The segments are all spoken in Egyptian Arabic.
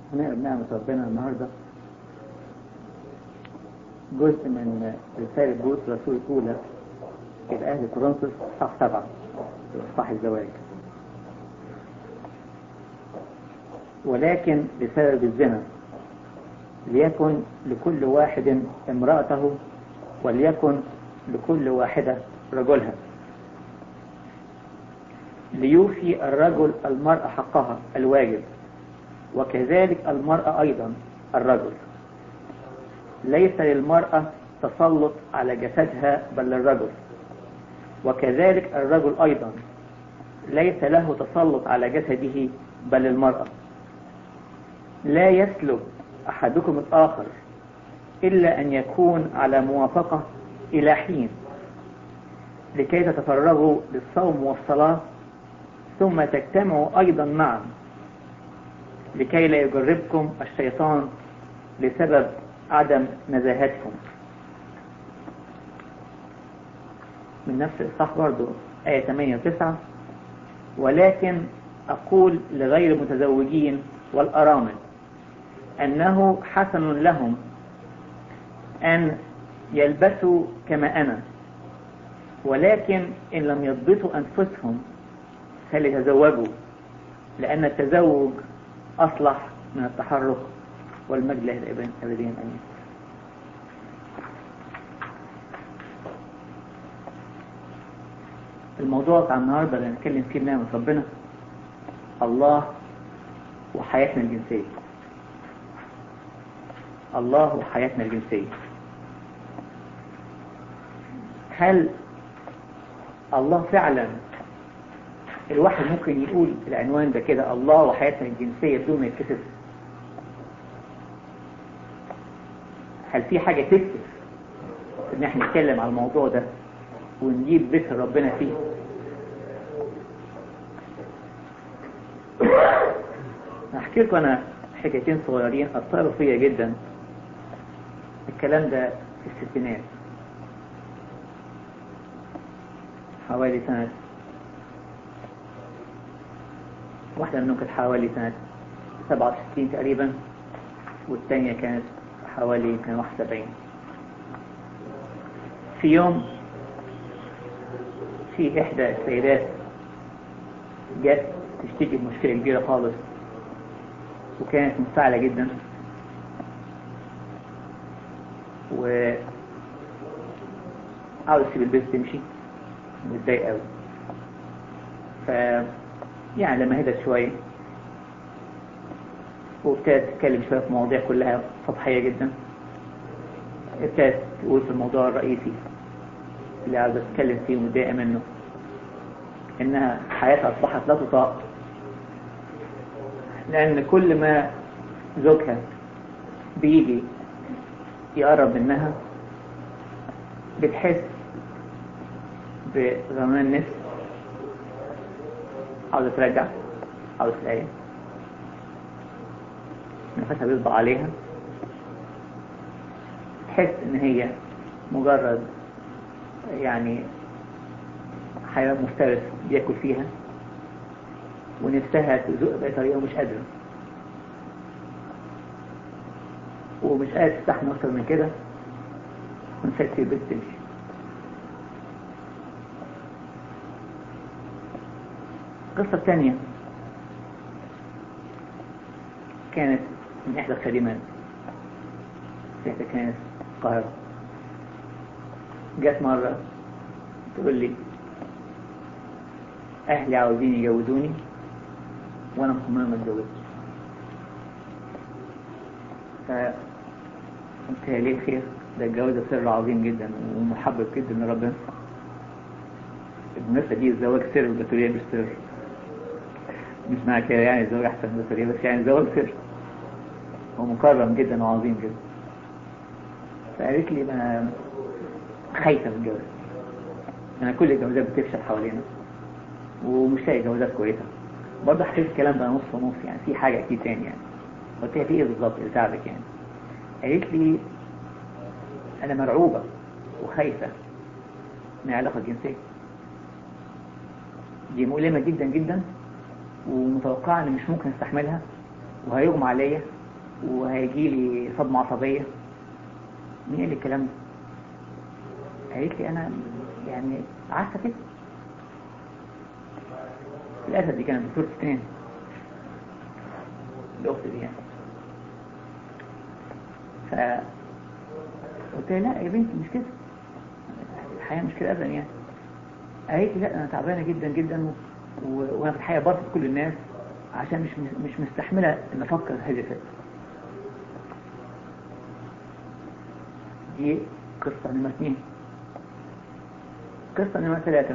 هنقرا بنعمة ربنا النهاردة جزء من رسالة بولس الرسول الأولى إلى أهل كورنثوس إصحاح سبعة إصحاح الزواج ولكن بسبب الزنا ليكن لكل واحد امرأته وليكن لكل واحدة رجلها ليوفي الرجل المرأة حقها الواجب وكذلك المرأة أيضا الرجل ليس للمرأة تسلط على جسدها بل للرجل وكذلك الرجل أيضا ليس له تسلط على جسده بل للمرأة لا يسلب أحدكم الآخر إلا أن يكون على موافقة إلى حين لكي تتفرغوا للصوم والصلاة ثم تجتمعوا أيضا معا لكي لا يجربكم الشيطان لسبب عدم نزاهتكم من نفس الإصحاح برضو آية 8 و 9 ولكن أقول لغير المتزوجين والأرامل أنه حسن لهم أن يلبسوا كما أنا ولكن إن لم يضبطوا أنفسهم فليتزوجوا لأن التزوج أصلح من التحرك والمجد له الأبدين أمين الموضوع بتاع النهاردة اللي هنتكلم فيه بنعمة ربنا الله وحياتنا الجنسية الله وحياتنا الجنسية هل الله فعلا الواحد ممكن يقول العنوان ده كده الله وحياتنا الجنسية بدون ما يتكسف هل في حاجة تكسف ان احنا نتكلم على الموضوع ده ونجيب ذكر ربنا فيه هحكي لكم انا حكايتين صغيرين اثروا فيا جدا الكلام ده في الستينات حوالي سنة واحدة منهم كانت حوالي سنة 67 تقريبا والثانية كانت حوالي يمكن 71 في يوم في إحدى السيدات جت تشتكي بمشكلة كبيرة خالص وكانت مستعلة جدا و عاوز تسيب البيت تمشي متضايق قوي ف يعني لما هدت شوية وابتدت تتكلم شوية في مواضيع كلها سطحية جدا ابتدت تقول في الموضوع الرئيسي اللي عاوزة تتكلم فيه ومتضايقة منه إنها حياتها أصبحت لا تطاق لأن كل ما زوجها بيجي يقرب منها بتحس بغمان نفس عاوزة ترجع عاوزة تلاقي نفسها بيصدق عليها تحس ان هي مجرد يعني حيوان مفترس بياكل فيها ونفسها تزق بأي طريقة ومش قادرة ومش قادرة تستحمل أكتر من كده ونفسها تسيب البيت تمشي القصة الثانية كانت من إحدى الخادمات ساعتها كانت القاهرة جت مرة تقول لي أهلي عاوزين يجوزوني وأنا مصممة ما اتجوزش فقلت لها ليه خير ده الجواز ده سر عظيم جدا ومحبب جدا لربنا بالمناسبة دي الزواج سر والبتولية مش سر مش معنى كده يعني الزواج أحسن من البتولية بس يعني الزواج سر ومكرم جدا وعظيم جدا فقالت لي ما خايفة من الجواز أنا كل الجوازات بتفشل حوالينا ومش لاقي جوازات كويسة برضه حكيت الكلام ده نص ونص يعني في حاجة أكيد تاني يعني قلت لها في إيه بالظبط اللي تعبك يعني قالت لي أنا مرعوبة وخايفة من العلاقة الجنسية دي مؤلمة جدا جدا ومتوقعة إن مش ممكن استحملها وهيغمى عليا وهيجي لي صدمة عصبية مين قال لي الكلام ده قالت لي انا يعني عارفة كده للأسف دي كانت دكتورة اسنان الأخت دي يعني ف قلت لها لا يا بنتي مش كده الحياة مش كده أبدا يعني قالت لي لا أنا تعبانة جدا جدا و... و... وأنا في الحقيقة برفض كل الناس عشان مش مش مستحملة إن أفكر هذه الفكرة دي قصة نمرة اثنين قصة نمرة ثلاثة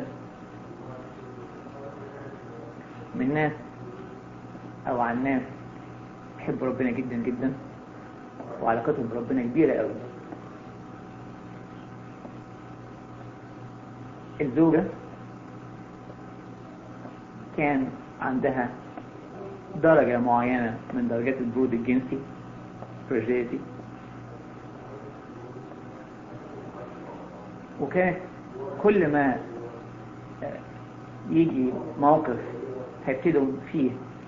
من ناس أو عن ناس بيحبوا ربنا جدا جدا وعلاقتهم بربنا كبيرة قوي الزوجة كان عندها درجة معينة من درجات البرود الجنسي فرجيتي وكانت كل ما يجي موقف هيبتدوا فيه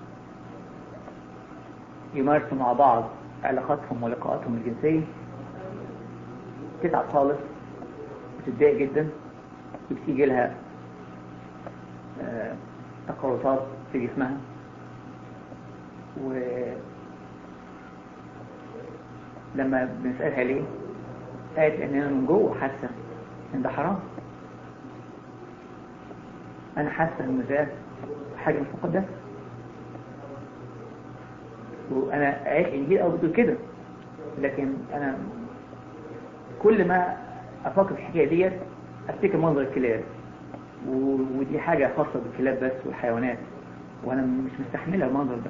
يمارسوا مع بعض علاقاتهم ولقاءاتهم الجنسية تتعب خالص وتتضايق جدا وبتيجي لها تقرصات في جسمها ولما بنسألها ليه قالت ان انا من جوه حاسة ان ده حرام انا حاسة ان ده حاجة مش مقدسة وانا قالت انجيل او بتقول كده لكن انا كل ما افكر في الحكاية ديت افتكر منظر الكلاب ودي حاجة خاصة بالكلاب بس والحيوانات وانا مش مستحملة المنظر ده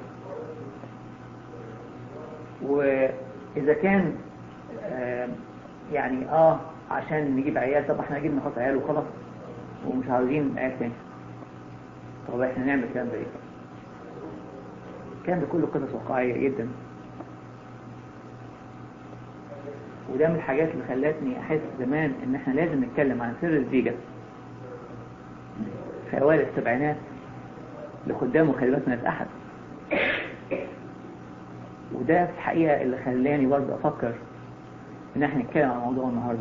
واذا كان آه يعني اه عشان نجيب عيال طب احنا جبنا خلاص عيال وخلاص ومش عاوزين عيال تاني طب احنا نعمل الكلام ده ايه الكلام ده كله قصص واقعية جدا وده من الحاجات اللي خلتني احس زمان ان احنا لازم نتكلم عن سر الزيجة في اوائل السبعينات لخدام وخادمات من احد وده في الحقيقة اللي خلاني برضه افكر ان احنا نتكلم عن موضوع النهاردة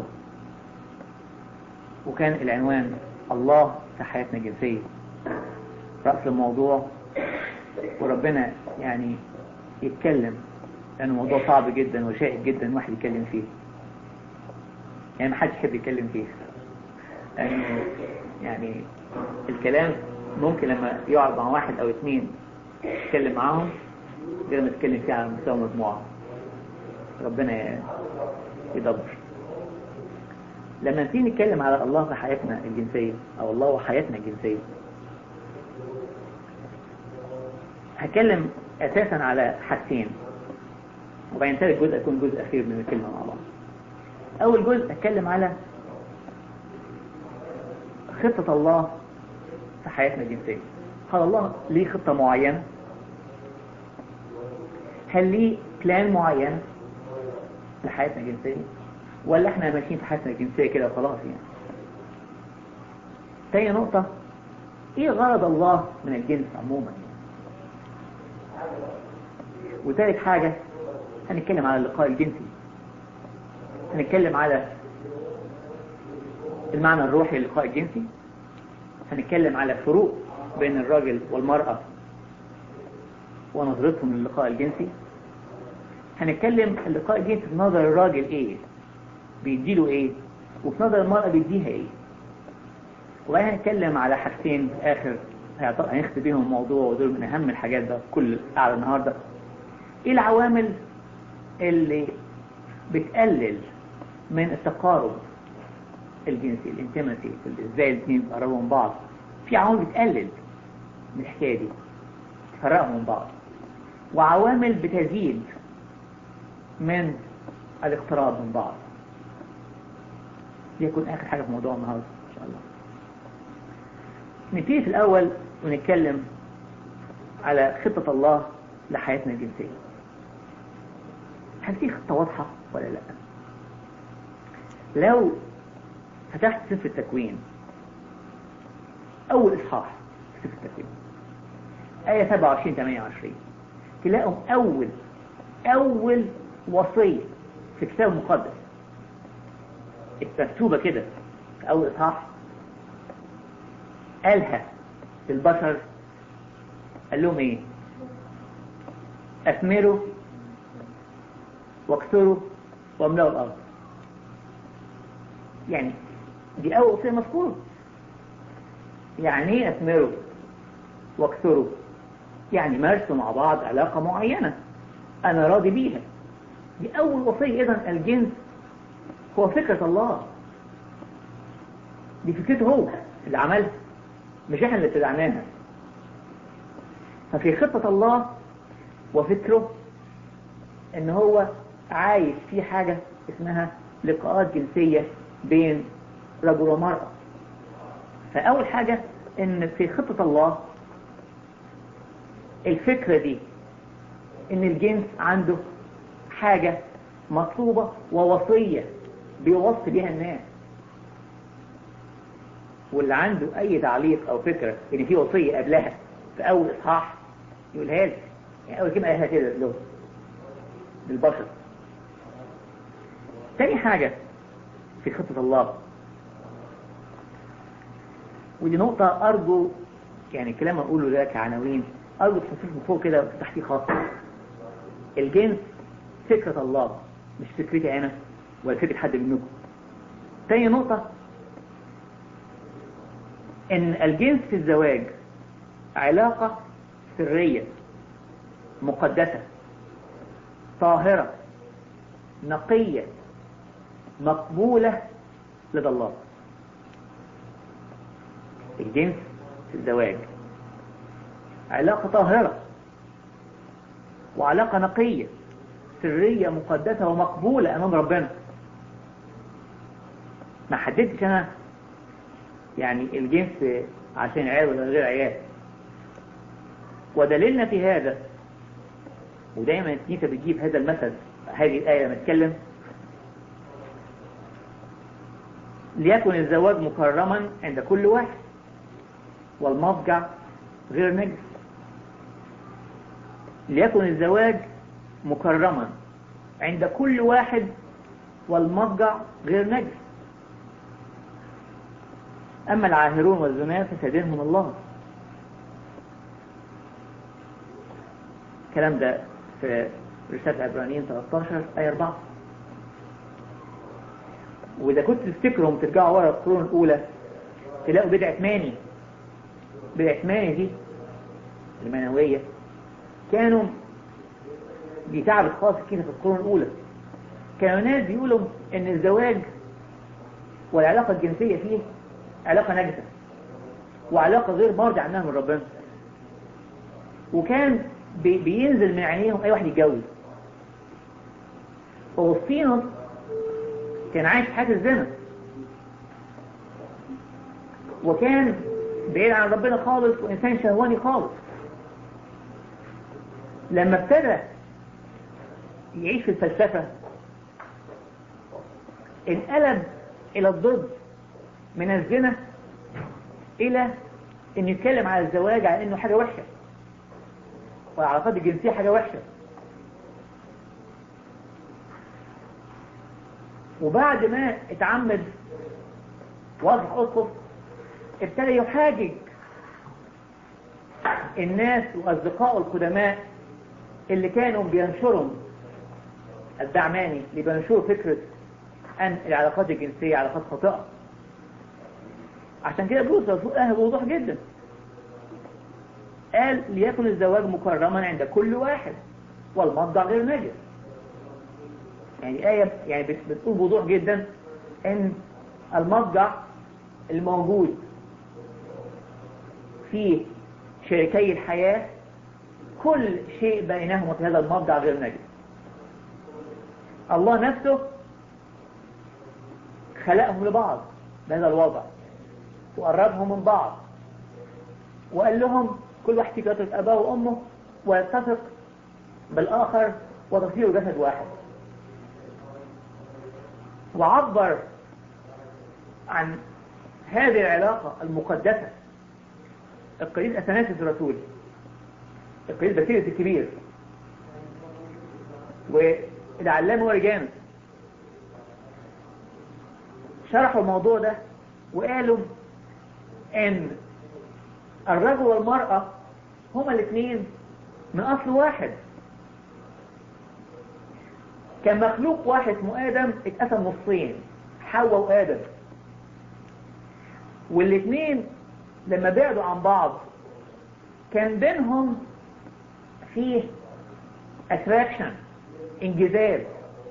وكان العنوان الله في حياتنا الجنسية رأس الموضوع وربنا يعني يتكلم لأنه موضوع صعب جدا وشائك جدا واحد يتكلم فيه يعني ما حدش يحب يتكلم فيه لأنه يعني الكلام ممكن لما يقعد مع واحد أو اثنين يتكلم معاهم غير ما يتكلم فيه على مستوى مجموعة ربنا يدبر لما نسيب نتكلم على الله في حياتنا الجنسية أو الله وحياتنا الجنسية هتكلم أساسا على حاجتين وبعدين ثالث جزء يكون جزء أخير من الكلمة مع بعض أول جزء أتكلم على خطة الله في حياتنا الجنسية هل الله ليه خطة معينة هل ليه بلان معين لحياتنا الجنسية ولا احنا ماشيين في حياتنا الجنسية كده وخلاص يعني تاني نقطة ايه غرض الله من الجنس عموما وثالث حاجة هنتكلم على اللقاء الجنسي هنتكلم على المعنى الروحي للقاء الجنسي هنتكلم على فروق بين الراجل والمرأة ونظرتهم للقاء الجنسي هنتكلم اللقاء الجنسي في نظر الراجل ايه بيديله ايه وفي نظر المرأة بيديها ايه وبعدين هنتكلم على حاجتين في اخر هنختم بيهم الموضوع ودول من اهم الحاجات ده كل قاعدة النهاردة ايه العوامل اللي بتقلل من التقارب الجنسي الانتمسي ازاي الاثنين بيقربوا من بعض في عوامل بتقلل من الحكايه دي تفرقهم من بعض وعوامل بتزيد من الاقتراب من بعض دي يكون اخر حاجه في موضوع النهارده ان شاء الله نبتدي في الاول ونتكلم على خطه الله لحياتنا الجنسيه هل في خطه واضحه ولا لا لو فتحت سفر التكوين أول إصحاح في سفر التكوين آية 27 28 تلاقوا أول أول وصية في الكتاب المقدس مكتوبة كده في أول إصحاح قالها للبشر قال لهم إيه؟ أثمروا واكثروا واملأوا الأرض يعني دي أول وصية مذكورة يعني إيه أثمروا واكثروا يعني مارسوا مع بعض علاقة معينة أنا راضي بيها دي أول وصية إذا الجنس هو فكرة الله دي فكرته هو اللي عملها مش احنا اللي ابتدعناها ففي خطة الله وفكره ان هو عايز في حاجة اسمها لقاءات جنسية بين رجل ومرأة فأول حاجة ان في خطة الله الفكرة دي ان الجنس عنده حاجة مطلوبة ووصية بيوصي بيها الناس واللي عنده اي تعليق او فكرة ان في وصية قبلها في اول اصحاح يقولها لي يعني اول كلمة قالها كده له للبشر تاني حاجة في خطة الله ودي نقطة أرجو يعني الكلام أقوله ده كعناوين أرجو تحطيه من فوق كده وتحتيه خط الجنس فكرة الله مش فكرتي أنا ولا فكرة حد منكم تاني نقطة إن الجنس في الزواج علاقة سرية مقدسة طاهرة نقية مقبولة لدى الله الجنس في الزواج علاقة طاهرة وعلاقة نقية سرية مقدسة ومقبولة أمام ربنا ما حددتش أنا يعني الجنس عشان عيال ولا غير عيال ودليلنا في هذا ودايما الكنيسة بتجيب هذا المثل هذه الآية لما تتكلم ليكن الزواج مكرما عند كل واحد والمضجع غير نجس ليكن الزواج مكرما عند كل واحد والمضجع غير نجس أما العاهرون والزنا فسيدينهم الله الكلام ده في رسالة عبرانيين 13 آية 4 وإذا كنت تفتكرهم ترجعوا ورا القرون الأولى تلاقوا بدعة ماني بدعة ماني دي المنوية كانوا دي تعب خاص كده في القرون الأولى كانوا ناس بيقولوا إن الزواج والعلاقة الجنسية فيه علاقة نجسة وعلاقة غير مرضى عنها من ربنا وكان بي بينزل من عينيهم أي واحد يتجوز أوسطينوس كان عايش حياة الزنا وكان بعيد عن ربنا خالص وإنسان شهواني خالص لما ابتدى يعيش في الفلسفة انقلب إلى الضد من الزنا إلى إنه يتكلم على الزواج على إنه حاجة وحشة والعلاقات الجنسية حاجة وحشة وبعد ما اتعمد واضح أسقف ابتدى يحاجج الناس وأصدقائه القدماء اللي كانوا بينشروا الدعماني اللي بينشروا فكرة أن العلاقات الجنسية علاقات خاطئة عشان كده بولس قالها بوضوح جدا قال ليكن الزواج مكرما عند كل واحد والمضجع غير نجس يعني آية يعني بتقول بوضوح جدا ان المضجع الموجود في شريكي الحياة كل شيء بينهما في هذا المضجع غير نجس الله نفسه خلقهم لبعض بهذا الوضع وقربهم من بعض وقال لهم كل واحد فيكم يترك أباه وأمه ويتفق بالآخر وتصيروا جسد واحد وعبر عن هذه العلاقة المقدسة القديس أثناسيوس الرسول القديس باسيليوس الكبير والعلامة اوريجانوس شرحوا الموضوع ده وقالوا ان الرجل والمرأة هما الاثنين من اصل واحد كان مخلوق واحد اسمه ادم اتقسم نصين حواء وادم والاثنين لما بعدوا عن بعض كان بينهم فيه attraction انجذاب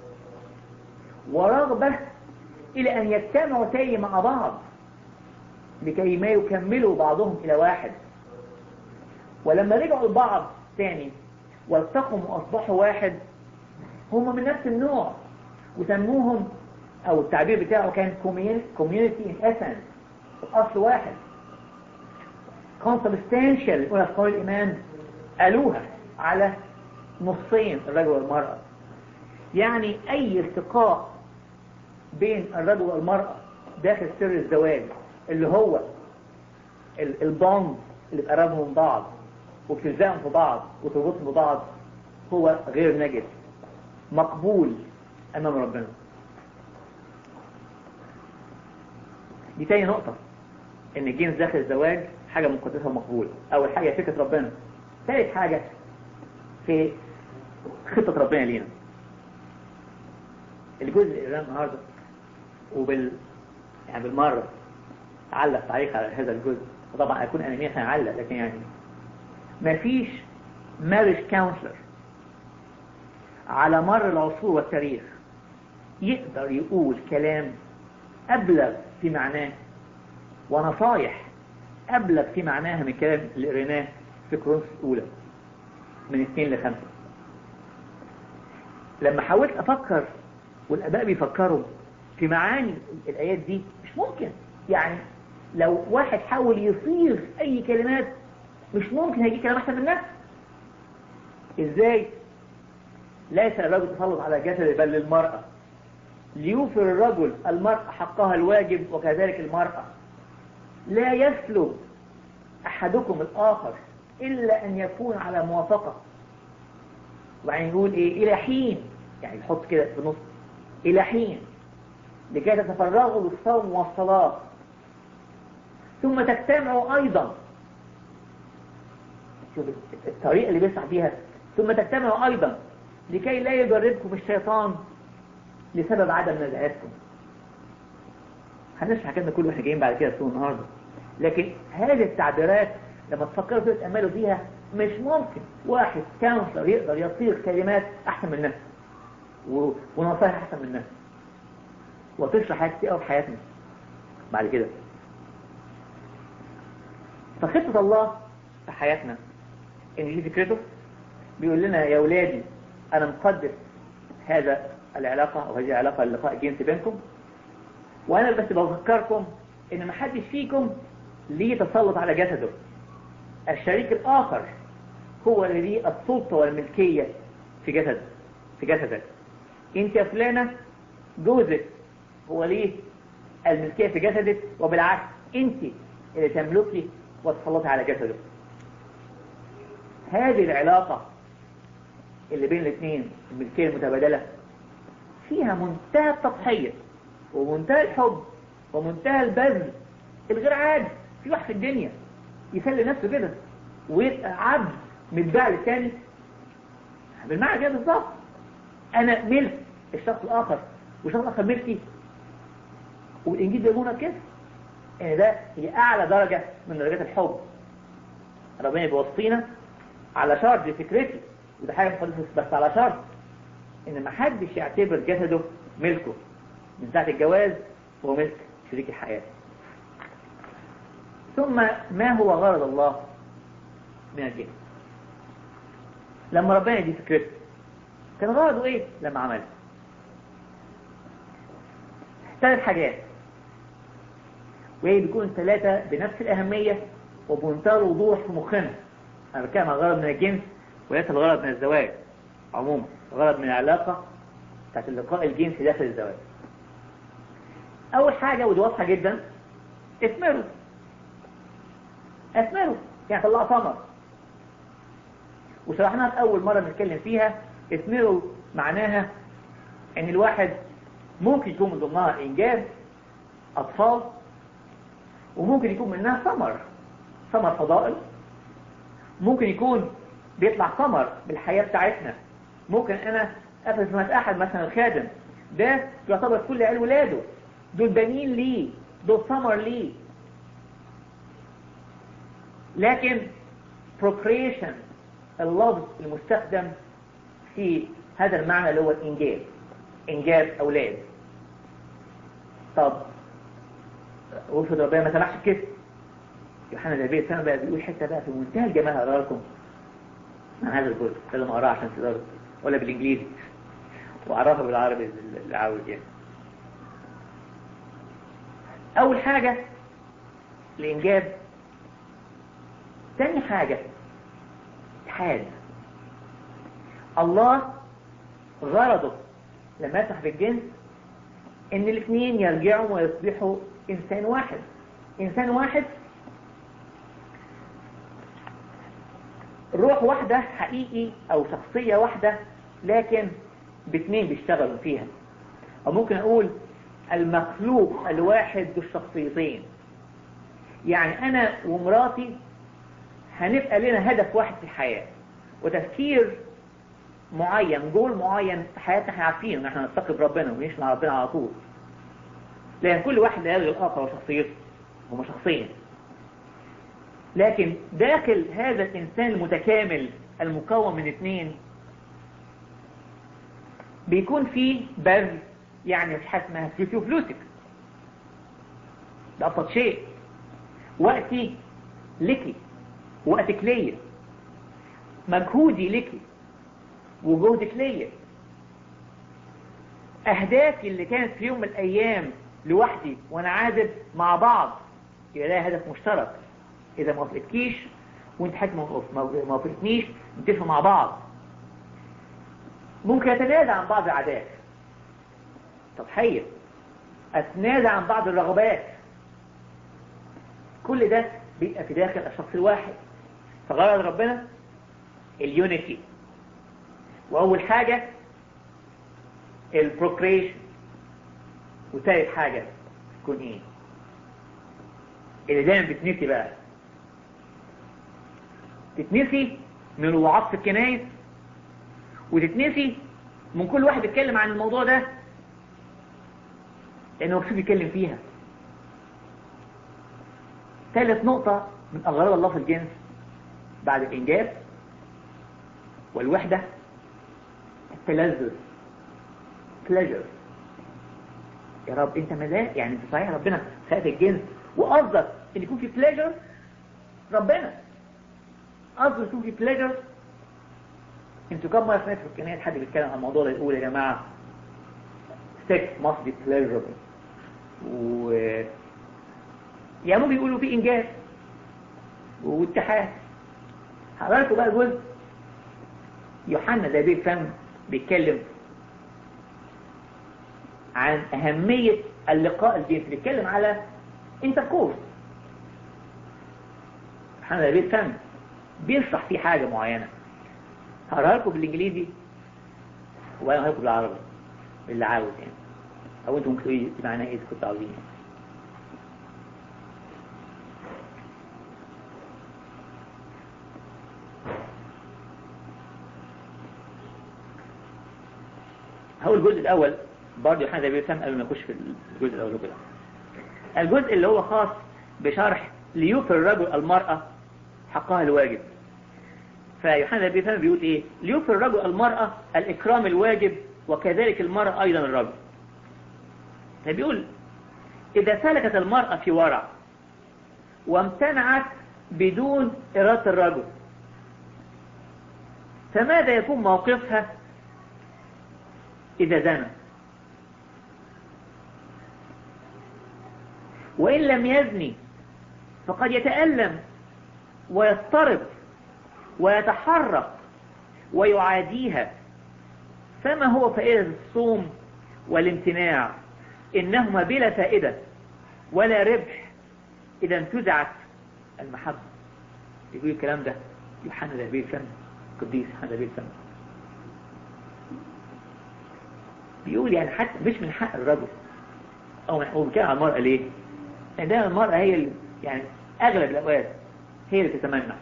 ورغبة إلى أن يجتمعوا تاني مع بعض لكي ما يكملوا بعضهم إلى واحد ولما رجعوا لبعض تاني والتقوا وأصبحوا واحد هم من نفس النوع وسموهم أو التعبير بتاعه كان community in essence أصل واحد consubstantial يقول أفكار الإيمان قالوها على نصين الرجل والمرأة يعني أي التقاء بين الرجل والمرأة داخل سر الزواج اللي هو البوند اللي بقربهم من بعض وبتلزقهم في بعض وتربطهم ببعض هو غير نجس مقبول أمام ربنا دي تاني نقطة ان الجنس داخل الزواج حاجة مقدسة ومقبولة اول حاجة فكرة ربنا ثالث حاجة في خطة ربنا لينا الجزء اللي قراه النهارده وبال يعني بالمرة علق تعليق على هذا الجزء وطبعا اكون انانية عشان اعلق لكن يعني مفيش مارج كونسلر على مر العصور والتاريخ يقدر يقول كلام أبلغ في معناه ونصايح أبلغ في معناها من الكلام اللي قريناه في كورنثوس الأولى من اثنين لخمسة لما حاولت أفكر والآباء بيفكروا في معاني الآيات دي مش ممكن يعني لو واحد حاول يصيغ أي كلمات مش ممكن هيجي كلام أحسن من نفسه إزاي؟ ليس الرجل تسلط على جسد بل للمرأة ليوفر الرجل المرأة حقها الواجب وكذلك المرأة لا يسلب أحدكم الآخر إلا أن يكون على موافقة وبعدين يقول إيه إلى حين يعني يحط كده في النص إلى حين لكي تتفرغوا للصوم والصلاة ثم تجتمعوا أيضا شوف الطريقة اللي بيسعى فيها ثم تجتمعوا أيضا لكي لا يجربكم الشيطان لسبب عدم نزعتكم هنشرح كده كل واحنا جايين بعد كده السوق النهارده لكن هذه التعبيرات لما تفكروا فيها تأملوا فيها مش ممكن واحد كونسلر يقدر يصيغ كلمات أحسن من نفسه و... ونصائح أحسن من نفسه وتشرح حاجات كتير في حياتنا بعد كده فخطة الله في حياتنا إن دي فكرته بيقول لنا يا ولادي أنا مقدس هذا العلاقة أو هذه العلاقة اللقاء الجنسي بينكم وأنا بس بذكركم إن ما حدش فيكم ليه تسلط على جسده الشريك الآخر هو اللي ليه السلطة والملكية في جسد في جسدك انت يا فلانة جوزك هو ليه الملكية في جسدك وبالعكس انت اللي تملكي وتسلطي على جسده هذه العلاقة اللي بين الاثنين الملكية المتبادلة فيها منتهى التضحية ومنتهى الحب ومنتهى البذل الغير عادي في واحد في الدنيا يسلي نفسه كده ويبقى عبد متباع للتاني بالمعنى كده بالظبط انا ملك الشخص الاخر والشخص الاخر ملكي والانجيل بيقولنا كده ان ده هي اعلى درجة من درجات الحب ربنا بيوصينا على شرط دي فكرتي وده حاجة مقدسة بس على شرط ان ما حدش يعتبر جسده ملكه من ساعة الجواز هو ملك شريك الحياة ثم ما هو غرض الله من الجنس لما ربنا دي فكرته كان غرضه ايه لما عملها ثلاث حاجات وهي بيكون ثلاثة بنفس الأهمية وبمنتهى الوضوح في مخنا أنا بتكلم عن الغرض من الجنس وليس الغرض من الزواج عموما الغرض من العلاقة بتاعت اللقاء الجنسي داخل الزواج أول حاجة ودي واضحة جدا اثمروا اثمروا يعني طلعوا ثمر وشرحناها في أول مرة بنتكلم فيها اثمروا معناها ان الواحد ممكن يكون من ضمنها انجاب اطفال وممكن يكون منها ثمر ثمر فضائل ممكن يكون بيطلع ثمر بالحياة بتاعتنا ممكن انا افرز مثلا احد مثلا الخادم ده يعتبر كل عيال ولاده دول بنين ليه دول ثمر ليه لكن procreation اللفظ المستخدم في هذا المعنى اللي هو الإنجاب إنجاب أولاد طب وفد ربنا ما سمحش كده يوحنا النبي السنة بقى بيقول حتة بقى في منتهى الجمال هقرا لكم عن هذا الجزء لازم اقراه عشان تقدروا ولا بالانجليزي واعرفها بالعربي اللي عاوز يعني اول حاجة الانجاب تاني حاجة اتحاد الله غرضه لما يفتح بالجنس ان الاثنين يرجعوا ويصبحوا انسان واحد انسان واحد روح واحدة حقيقي او شخصية واحدة لكن باثنين بيشتغلوا فيها او ممكن اقول المخلوق الواحد بالشخصيتين يعني انا ومراتي هنبقى لنا هدف واحد في الحياة وتفكير معين جول معين في حياتنا احنا عارفين ان احنا نتقي بربنا ونعيش مع ربنا على طول لان كل واحد يلغي الاخر وشخصيته هما شخصين لكن داخل هذا الانسان المتكامل المكون من اثنين بيكون فيه بذل يعني في حاجه اسمها فلوسي وفلوسك ده ابسط شيء وقتي لكي وقتك ليا مجهودي لكي وجهدك ليا اهدافي اللي كانت في يوم من الايام لوحدي وانا عازب مع بعض يبقى ده هدف مشترك اذا ما وافقتكيش وانت حتى ما وافقتنيش نتفق مع بعض ممكن اتنازع عن بعض العادات تضحية اتنازع عن بعض الرغبات كل ده بيبقى في داخل الشخص الواحد فغرض ربنا اليونيتي واول حاجة البروكريشن وثالث حاجة تكون ايه اللي دايما بتنسي بقى تتنسي من الوعظ في الكنايس وتتنسي من كل واحد يتكلم عن الموضوع ده لانه مكسوف يتكلم فيها ثالث نقطة من أغراض الله في الجنس بعد الإنجاب والوحدة التلذذ pleasure يا رب انت مزاج يعني انت صحيح ربنا خلق الجنس وقصدك ان يكون في pleasure ربنا قصده يكون في pleasure انتوا كم مرة سمعتوا في الكنائس حد بيتكلم عن الموضوع ده يقول يا جماعة sex must be pleasurable و يعني ممكن يقولوا في انجاز واتحاد حضراتكم بقى جزء يوحنا ده بيفهم بيتكلم عن أهمية اللقاء الجنسي بيتكلم على انتركورس يوحنا ده بيفهم بيشرح فيه حاجة معينة هقراها لكم بالانجليزي وانا هقراها لكم بالعربي اللي عاوز يعني او انتم ممكن تقولوا معناه ايه كنتوا عاوزين يعني. هو الجزء الأول برضه يوحنا ده بيفهم قبل ما يخش في الجزء الأول كده الجزء اللي هو خاص بشرح ليوفي الرجل المرأة حقها الواجب فيوحنا ده بيفهم بيقول ايه ليوفي الرجل المرأة الإكرام الواجب وكذلك المرأة أيضا الرجل فبيقول إذا سلكت المرأة في ورع وامتنعت بدون إرادة الرجل فماذا يكون موقفها إذا زنى وإن لم يزني فقد يتألم ويضطرب ويتحرك ويعاديها فما هو فائدة الصوم والامتناع إنهما بلا فائدة ولا ربح إذا انتزعت المحبة يقول الكلام ده يوحنا ده بيفهم قديس يوحنا ده بيفهم بيقول يعني حتى مش من حق الرجل او من هو بيتكلم على المرأة ليه لان دايما المرأة هي اللي يعني اغلب الاوقات هي اللي تتمنع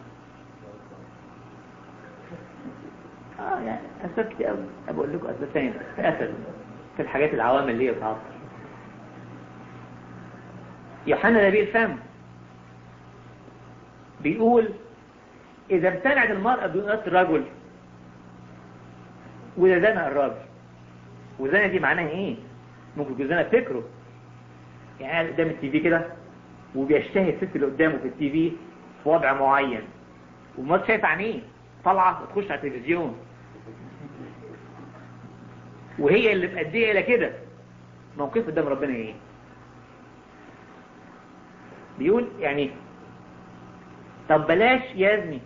اه يعني اسباب كتير قوي بقول لكم اسباب ثانيه اسف في الحاجات العوامل اللي هي بتعطل يوحنا نبي الفم بيقول إذا امتنعت المرأة بدون الرجل وإذا زنى الراجل وزنى دي معناها إيه؟ ممكن يكون زنى فكره يعني قاعد قدام التي في كده وبيشتهي الست اللي قدامه في التي في في وضع معين وما شايف عينيه طالعة وتخش على التلفزيون وهي اللي مأدية إلى كده موقف قدام ربنا إيه؟ بيقول يعني طب بلاش يزني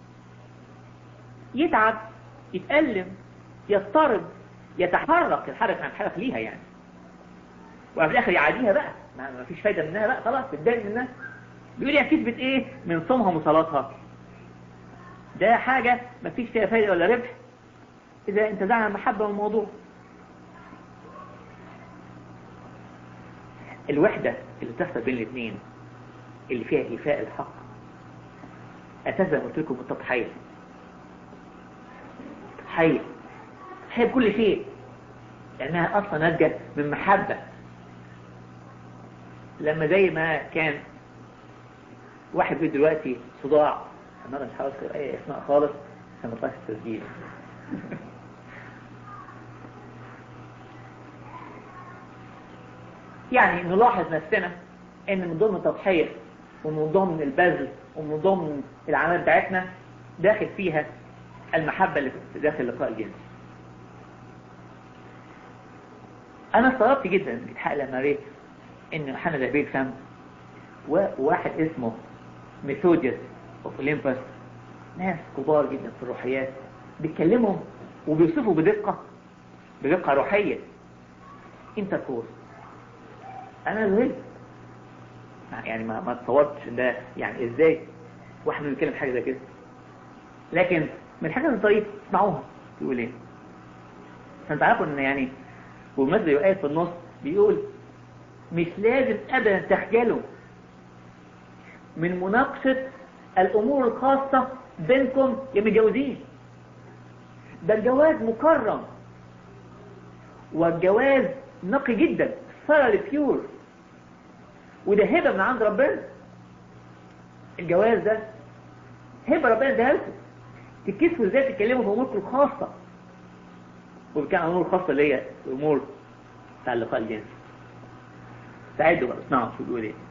يتعب يتألم يضطرب يتحرك الحرك عن حرك ليها يعني وفي الاخر يعاديها بقى ما فيش فايدة منها بقى خلاص تتضايق منها بيقول يعني كسبت ايه من صومها وصلاتها ده حاجة ما فيش فيها فايدة ولا ربح اذا انت زعل المحبة من الموضوع الوحدة اللي بتحصل بين الاثنين اللي فيها إيفاء الحق أساسا قلت لكم التضحية تضحية تضحية بكل شيء لأنها أصلا ناتجة من محبة لما زي ما كان واحد بيقول دلوقتي صداع أنا مش عاوز أي اسماء خالص عشان ما اطلعش التسجيل يعني نلاحظ نفسنا ان من ضمن التضحية ومن ضمن البذل ومن ضمن العمل بتاعتنا داخل فيها المحبة اللي داخل اللقاء الجنسي انا استغربت جدا الحق لما قريت ان يوحنا ده بيفهم وواحد اسمه ميثوديوس اوف اولمبس ناس كبار جدا في الروحيات بيتكلموا وبيوصفوا بدقة بدقة روحية انتركورس انا ذهلت يعني ما ما تصورتش ان ده يعني ازاي واحد بيتكلم حاجه زي كده لكن من الحاجات الطريقه اسمعوها يقول ايه عشان تعرفوا ان يعني والمثل يقال في النص بيقول مش لازم ابدا تخجلوا من مناقشه الامور الخاصه بينكم يا متجوزين ده الجواز مكرم والجواز نقي جدا صار البيور وده هبة من عند ربنا الجواز ده هبة ربنا اداها لكم تكسفوا ازاي تتكلموا في اموركم الخاصة وبكان امور خاصة اللي هي امور بتاع اللقاء الجنسي تعدوا بقى اسمعوا شو بيقول ايه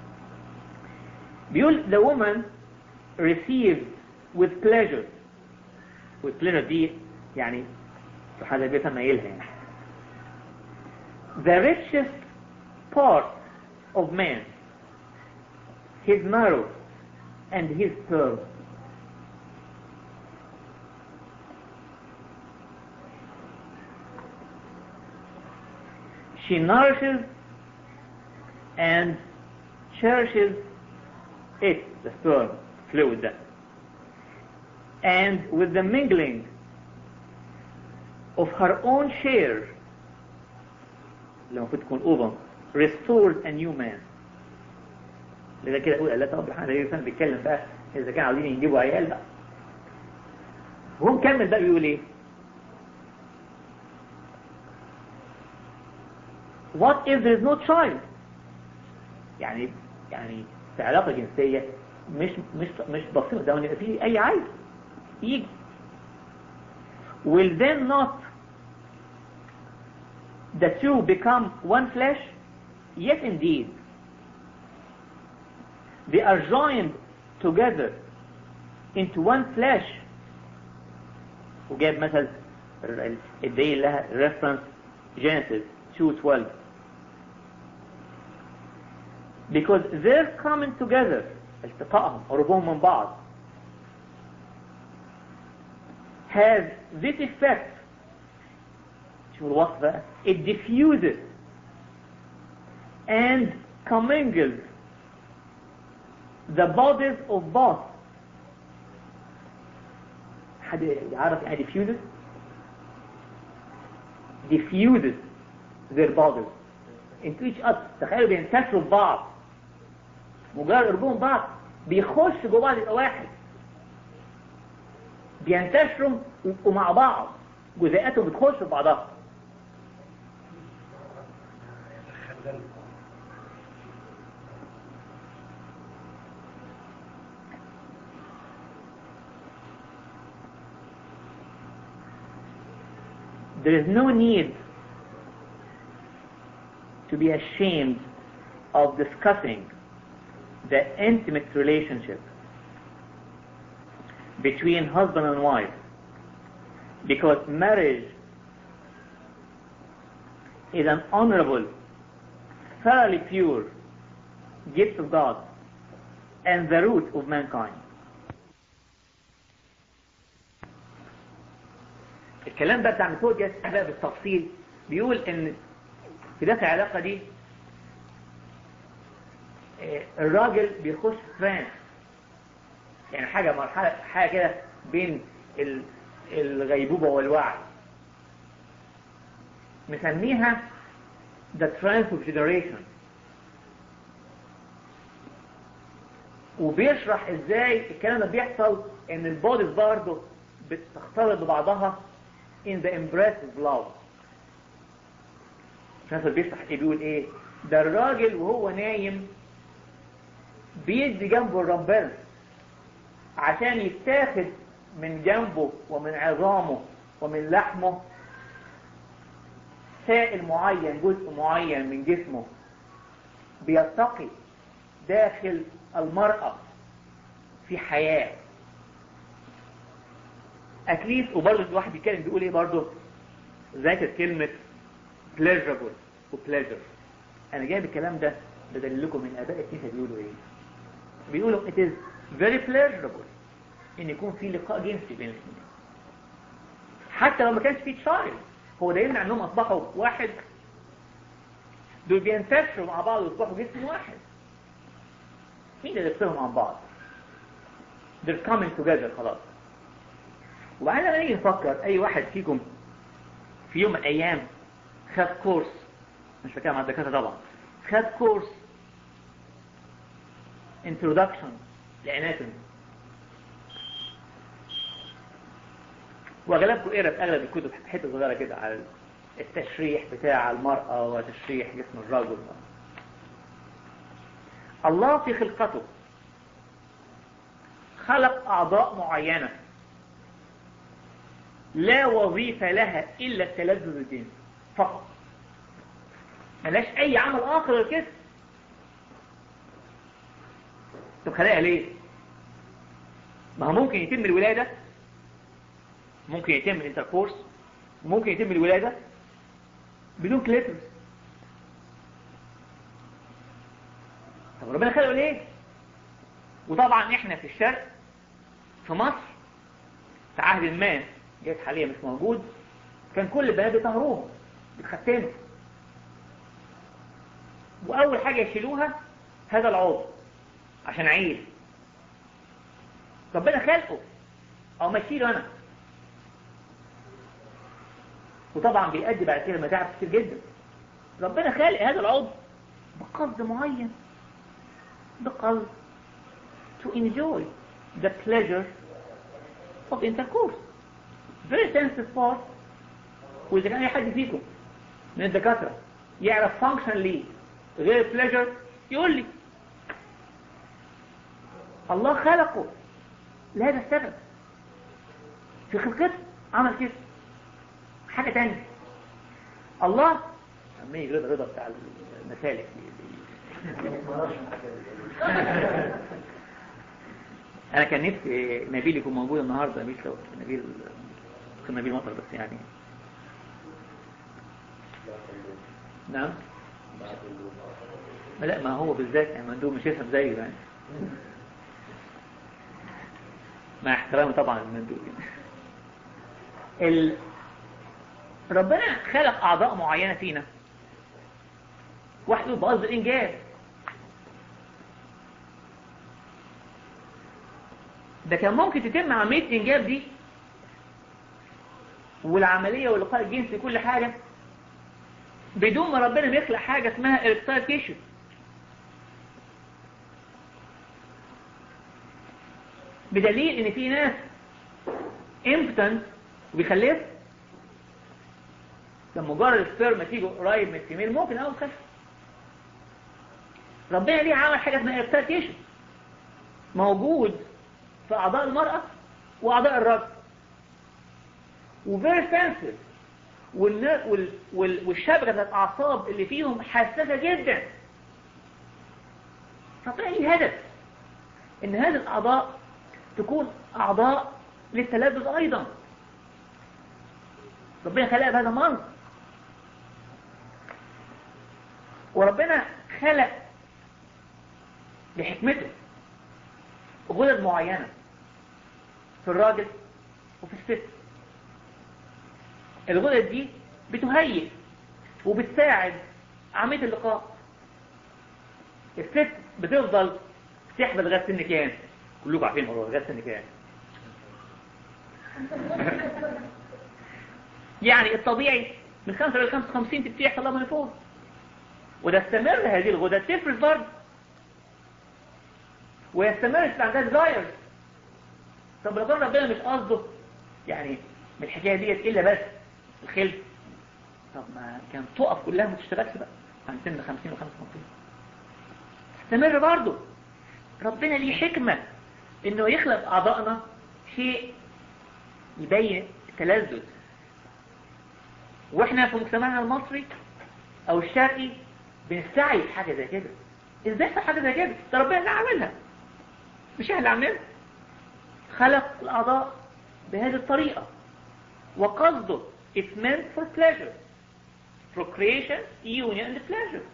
بيقول the woman received with pleasure with pleasure دي يعني حاجة بيفهم مايلها يعني the richest part of man, his marrow and his pearl. She nourishes and cherishes it, the sperm, fluid that. And with the mingling of her own share, لما كنت تكون أوبن restores a new man لذا كده اقول لا طب احنا ده بيتكلم بقى اذا كانوا عاوزين يجيبوا عيال بقى وهو مكمل بقى بيقول ايه what if there is no child يعني يعني في علاقة جنسية مش مش مش بسيطة ده ان يبقى فيه اي عيل يجي will then not the two become one flesh Yes, indeed. They are joined together into one flesh. وجاب مثل الدليل لها reference Genesis 2:12. Because their coming together التقائهم قربهم من بعض has this effect شو الوصف بقى it diffuses and commingles the bodies of both حد يعرف يعني diffuses diffuses their bodies into each other تخيلوا بينتشروا في بعض مجرد قربهم بعض بيخش جوه بعض يبقى واحد بينتشروا ويبقوا مع بعض جزيئاتهم بتخش في بعضها There is no need to be ashamed of discussing the intimate relationship between husband and wife because marriage is an honorable, thoroughly pure gift of God and the root of mankind. الكلام ده بتاع ميثوديوس بقى بالتفصيل بيقول ان في داخل العلاقه دي آه، الراجل بيخش ترانس يعني حاجه مرحله حاجه كده بين ال- الغيبوبه والوعي مسميها the trance of generation وبيشرح ازاي الكلام ده بيحصل ان البوديز برضه بتختلط ببعضها in the embrace of love مثلا بيشرح ايه بيقول ايه ده الراجل وهو نايم بيدي جنبه ربنا عشان يتاخد من جنبه ومن عظامه ومن لحمه سائل معين جزء معين من جسمه بيلتقي داخل المرأة في حياة اتليست وبرضه الواحد بيتكلم بيقول ايه برضه ذاكر كلمة pleasurable و pleasure انا جايب الكلام ده بدل لكم من اباء الكنيسة بيقولوا ايه بيقولوا it is very pleasurable ان يكون في لقاء جنسي بين الاثنين حتى لو ما كانش في تشايلد هو ده يمنع انهم اصبحوا واحد دول بينتشروا مع بعض ويصبحوا جسم واحد مين اللي يفصلهم عن بعض they're coming together خلاص وبعدين لما نيجي نفكر اي واحد فيكم في يوم من الايام خد كورس مش بتكلم عن الدكاتره طبعا خد كورس introduction لاناتومي واغلبكم قرا في اغلب الكتب حته صغيره كده على التشريح بتاع المرأة وتشريح جسم الرجل الله في خلقته خلق أعضاء معينة لا وظيفة لها إلا التلذذ الجنسي فقط ملاش أي عمل آخر غير كده طب خلقها ليه؟ ما هو ممكن يتم الولادة ممكن يتم الانتركورس ممكن يتم الولادة بدون كليترس طب ربنا خلقه ليه وطبعا احنا في الشرق في مصر في عهد ما جايز حاليا مش موجود كان كل البنات بيطهروهم بيتختنوا واول حاجة يشيلوها هذا العضو عشان عيل ربنا خلقه او ما اشيله انا وطبعا بيؤدي بعد كده متاعب كتير جدا ربنا خالق هذا العضو بقصد معين بقصد to enjoy the pleasure of intercourse very sensitive part وإذا كان أي حد فيكم من الدكاترة يعرف function ليه غير pleasure يقول لي الله خلقه لهذا السبب في خلقته عمل كده حاجة تانية الله لما يجي رضا رضا بتاع المسالك انا كان نفسي نبيل يكون موجود النهارده مش لو نبيل كان نبيل مطر بس يعني نعم لا ما هو بالذات يعني مندوب مش يفهم زيه يعني مع احترامي طبعا للمندوب يعني. ال... ربنا خلق أعضاء معينة فينا واحد يقول بقصد الإنجاب ده كان ممكن تتم عملية الإنجاب دي والعملية واللقاء الجنسي كل حاجة بدون ما ربنا ما يخلق حاجة اسمها إركتال تيشو بدليل ان في ناس امبتنت وبيخلف لما مجرد السبرم تيجي قريب من الفيميل ممكن اول خلف ربنا ليه عمل حاجة اسمها إركتال تيشو موجود في أعضاء المرأة وأعضاء الرجل وفيري سنسيف والشبكة الأعصاب اللي فيهم حساسة جدا فطلع لي هدف إن هذه الأعضاء تكون أعضاء للتلذذ أيضا ربنا خلقها بهذا المنظر وربنا خلق لحكمته غدد معينة في الراجل وفي الست الغدد دي بتهيئ وبتساعد عملية اللقاء الست بتفضل تحمل غاز النكان كلكم عارفين هو غاز النكان يعني الطبيعي من 5 ل 55 تبتدي يحصل لها منفوذ وده استمر هذه الغدد تفرز برضه ويستمر في عندها ديزايرز طب لو كان ربنا مش قصده يعني من الحكايه ديت الا بس الخلف طب ما كان تقف كلها ما تشتغلش بقى عن سن 50 و 55 تستمر برضه ربنا ليه حكمة انه يخلق اعضائنا شيء يبين التلذذ واحنا في مجتمعنا المصري او الشرقي بنستعي في حاجة زي كده ازاي في حاجة زي كده ده ربنا اللي عاملها مش احنا اللي عاملينها خلق الاعضاء بهذه الطريقة وقصده it's meant for pleasure procreation union and pleasure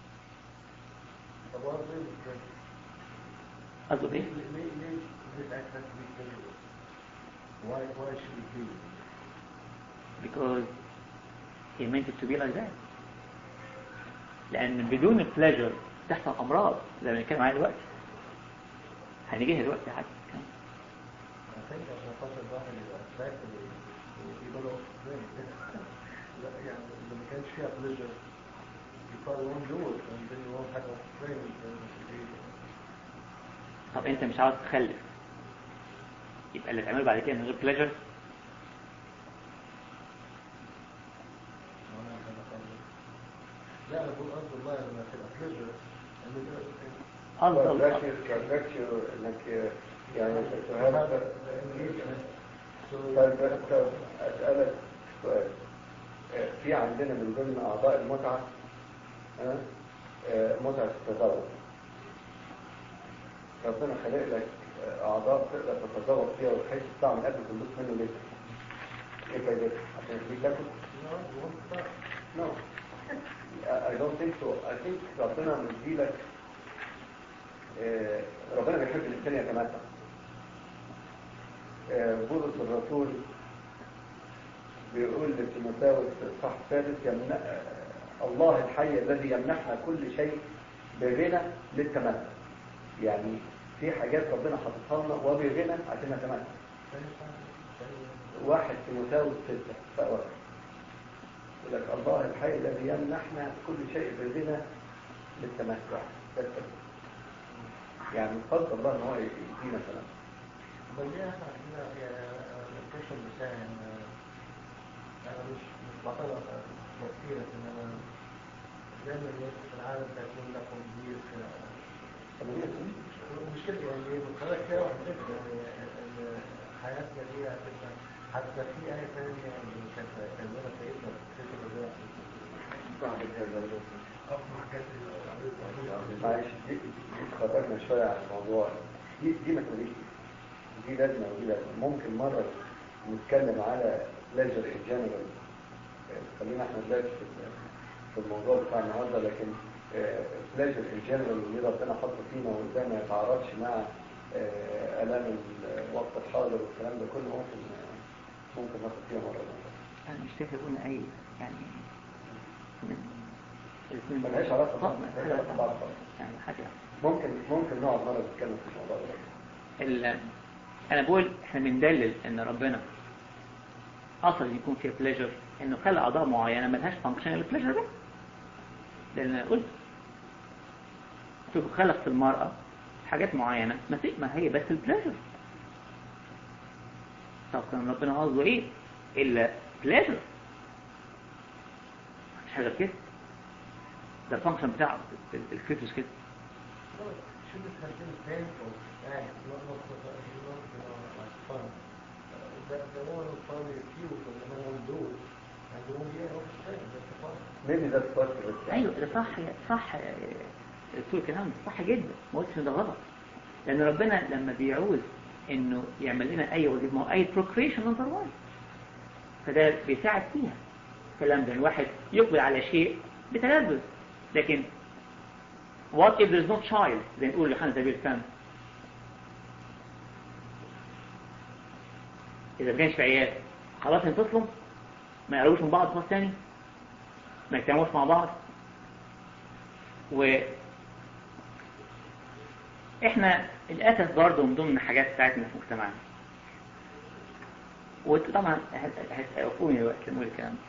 طب وانا ليه مش كده؟ قصده ايه ليه ليه ليه ليه الاكل be pleasure? Why why should it be? because he meant it to be like that لأن بدون البلاجر تحصل أمراض زي ما بنتكلم عليها دلوقتي هنيجيها دلوقتي حتى I think عشان خاطر الواحد يبقى attracted ويبقى له brain. لا يعني لو ما كانش فيها pleasure you probably won't do it and then you won't have a brain then it would be طب أنت مش عاوز تخلف يبقى اللي تعمله بعد كده من غير بلاجر لا انا بقول قصد الله لما تبقى pleasure and then أفضل تركت انك يعني تهاب So, طيب طب اسالك سؤال آه، في عندنا من ضمن اعضاء المتعه آه، آه، متعه التذوق ربنا خلق لك آه، اعضاء تقدر تتذوق فيها وتحس بطعم الاكل تدوس منه ليه؟ ايه فايدتها؟ عشان يخليك تاكل؟ you know, you won't stop. No. I I don't think so. I think ربنا مديلك آه، ربنا بيحب الإنسان يتمتع. آه، بولس الرسول بيقول لتيموثاوس في الصح السادس يمنع آه، الله الحي الذي يمنحنا كل شيء بغنى للتمتع. يعني في حاجات ربنا حاططها لنا وبغنى عشان نتمتع. واحد تيموثاوس ستة فأولا. يقول لك الله الحي الذي يمنحنا كل شيء بغنى للتمتع بس يعني من فضل الله ان هو يدينا سلام بس دي احنا عندنا الامبريشن بتاعي ان انا مش مش بعترض كتير ان انا دايما الناس في العالم تكون لكم كبير طب هي مش كده يعني بتخليك كده واحد فكرة يعني ان حياتنا دي هتبقى حتى في آية ثانية اللي كانت كلمنا سيدنا سيدنا الرجاء صعب هذا الوقت. أفضل حاجات اللي معلش دي دي خرجنا شوية عن الموضوع دي دي ما تقوليش دي لازمة ودي لازمة ممكن مرة نتكلم على بلاجر ان جنرال خلينا احنا دلوقتي في- في الموضوع بتاع النهارده لكن بلاجر ان جنرال اللي ربنا حطه فينا وازاي ما يتعارضش مع آه، الام الوقت الحاضر والكلام ده كله ممكن ممكن ناخد فيها مرة أنا مش فاكر قلنا أي يعني الاثنين ملهاش علاقة آه، ببعض، ما- ملهاش علاقة ببعض خالص. يعني حاجة ممكن ممكن نقعد مرة نتكلم في الموضوع ده ال- انا بقول احنا بندلل ان ربنا اصلا يكون فيها بليجر انه خلق اعضاء معينه ملهاش فانكشن الا بليجر بس لان أنا قلت شوف خلق في المرأة حاجات معينة ما في ما هي بس البلاشر طب كان ربنا قصده ايه الا بلاشر مش حاجة كده ده الفانكشن بتاع الفيتوس كده Shouldn't have been painful act, not, not, not, not, you know, like fun. Uh, the, the woman will probably accuse and the man won't do it. And the woman, yeah, okay, that's the fun. maybe that's what it is. ايوه ده صح صح دكتور كلام صح جدا ما قلتش إن ده غلط لان ربنا لما بيعوز انه يعمل لنا اي وظيفه ما هو اي بروكريشن نمبر 1 فده بيساعد فيها الكلام ده الواحد يقبل على شيء بتلذذ لكن what if there's no child زي ما نقول لحنا سبيل الفم اذا ما كانش في عيال خلاص ينفصلوا ما يقربوش من بعض خلاص تاني ما يجتمعوش مع بعض و احنا للاسف برضه من ضمن الحاجات بتاعتنا في مجتمعنا وطبعا هتوقفوني دلوقتي لما اقول الكلام ده.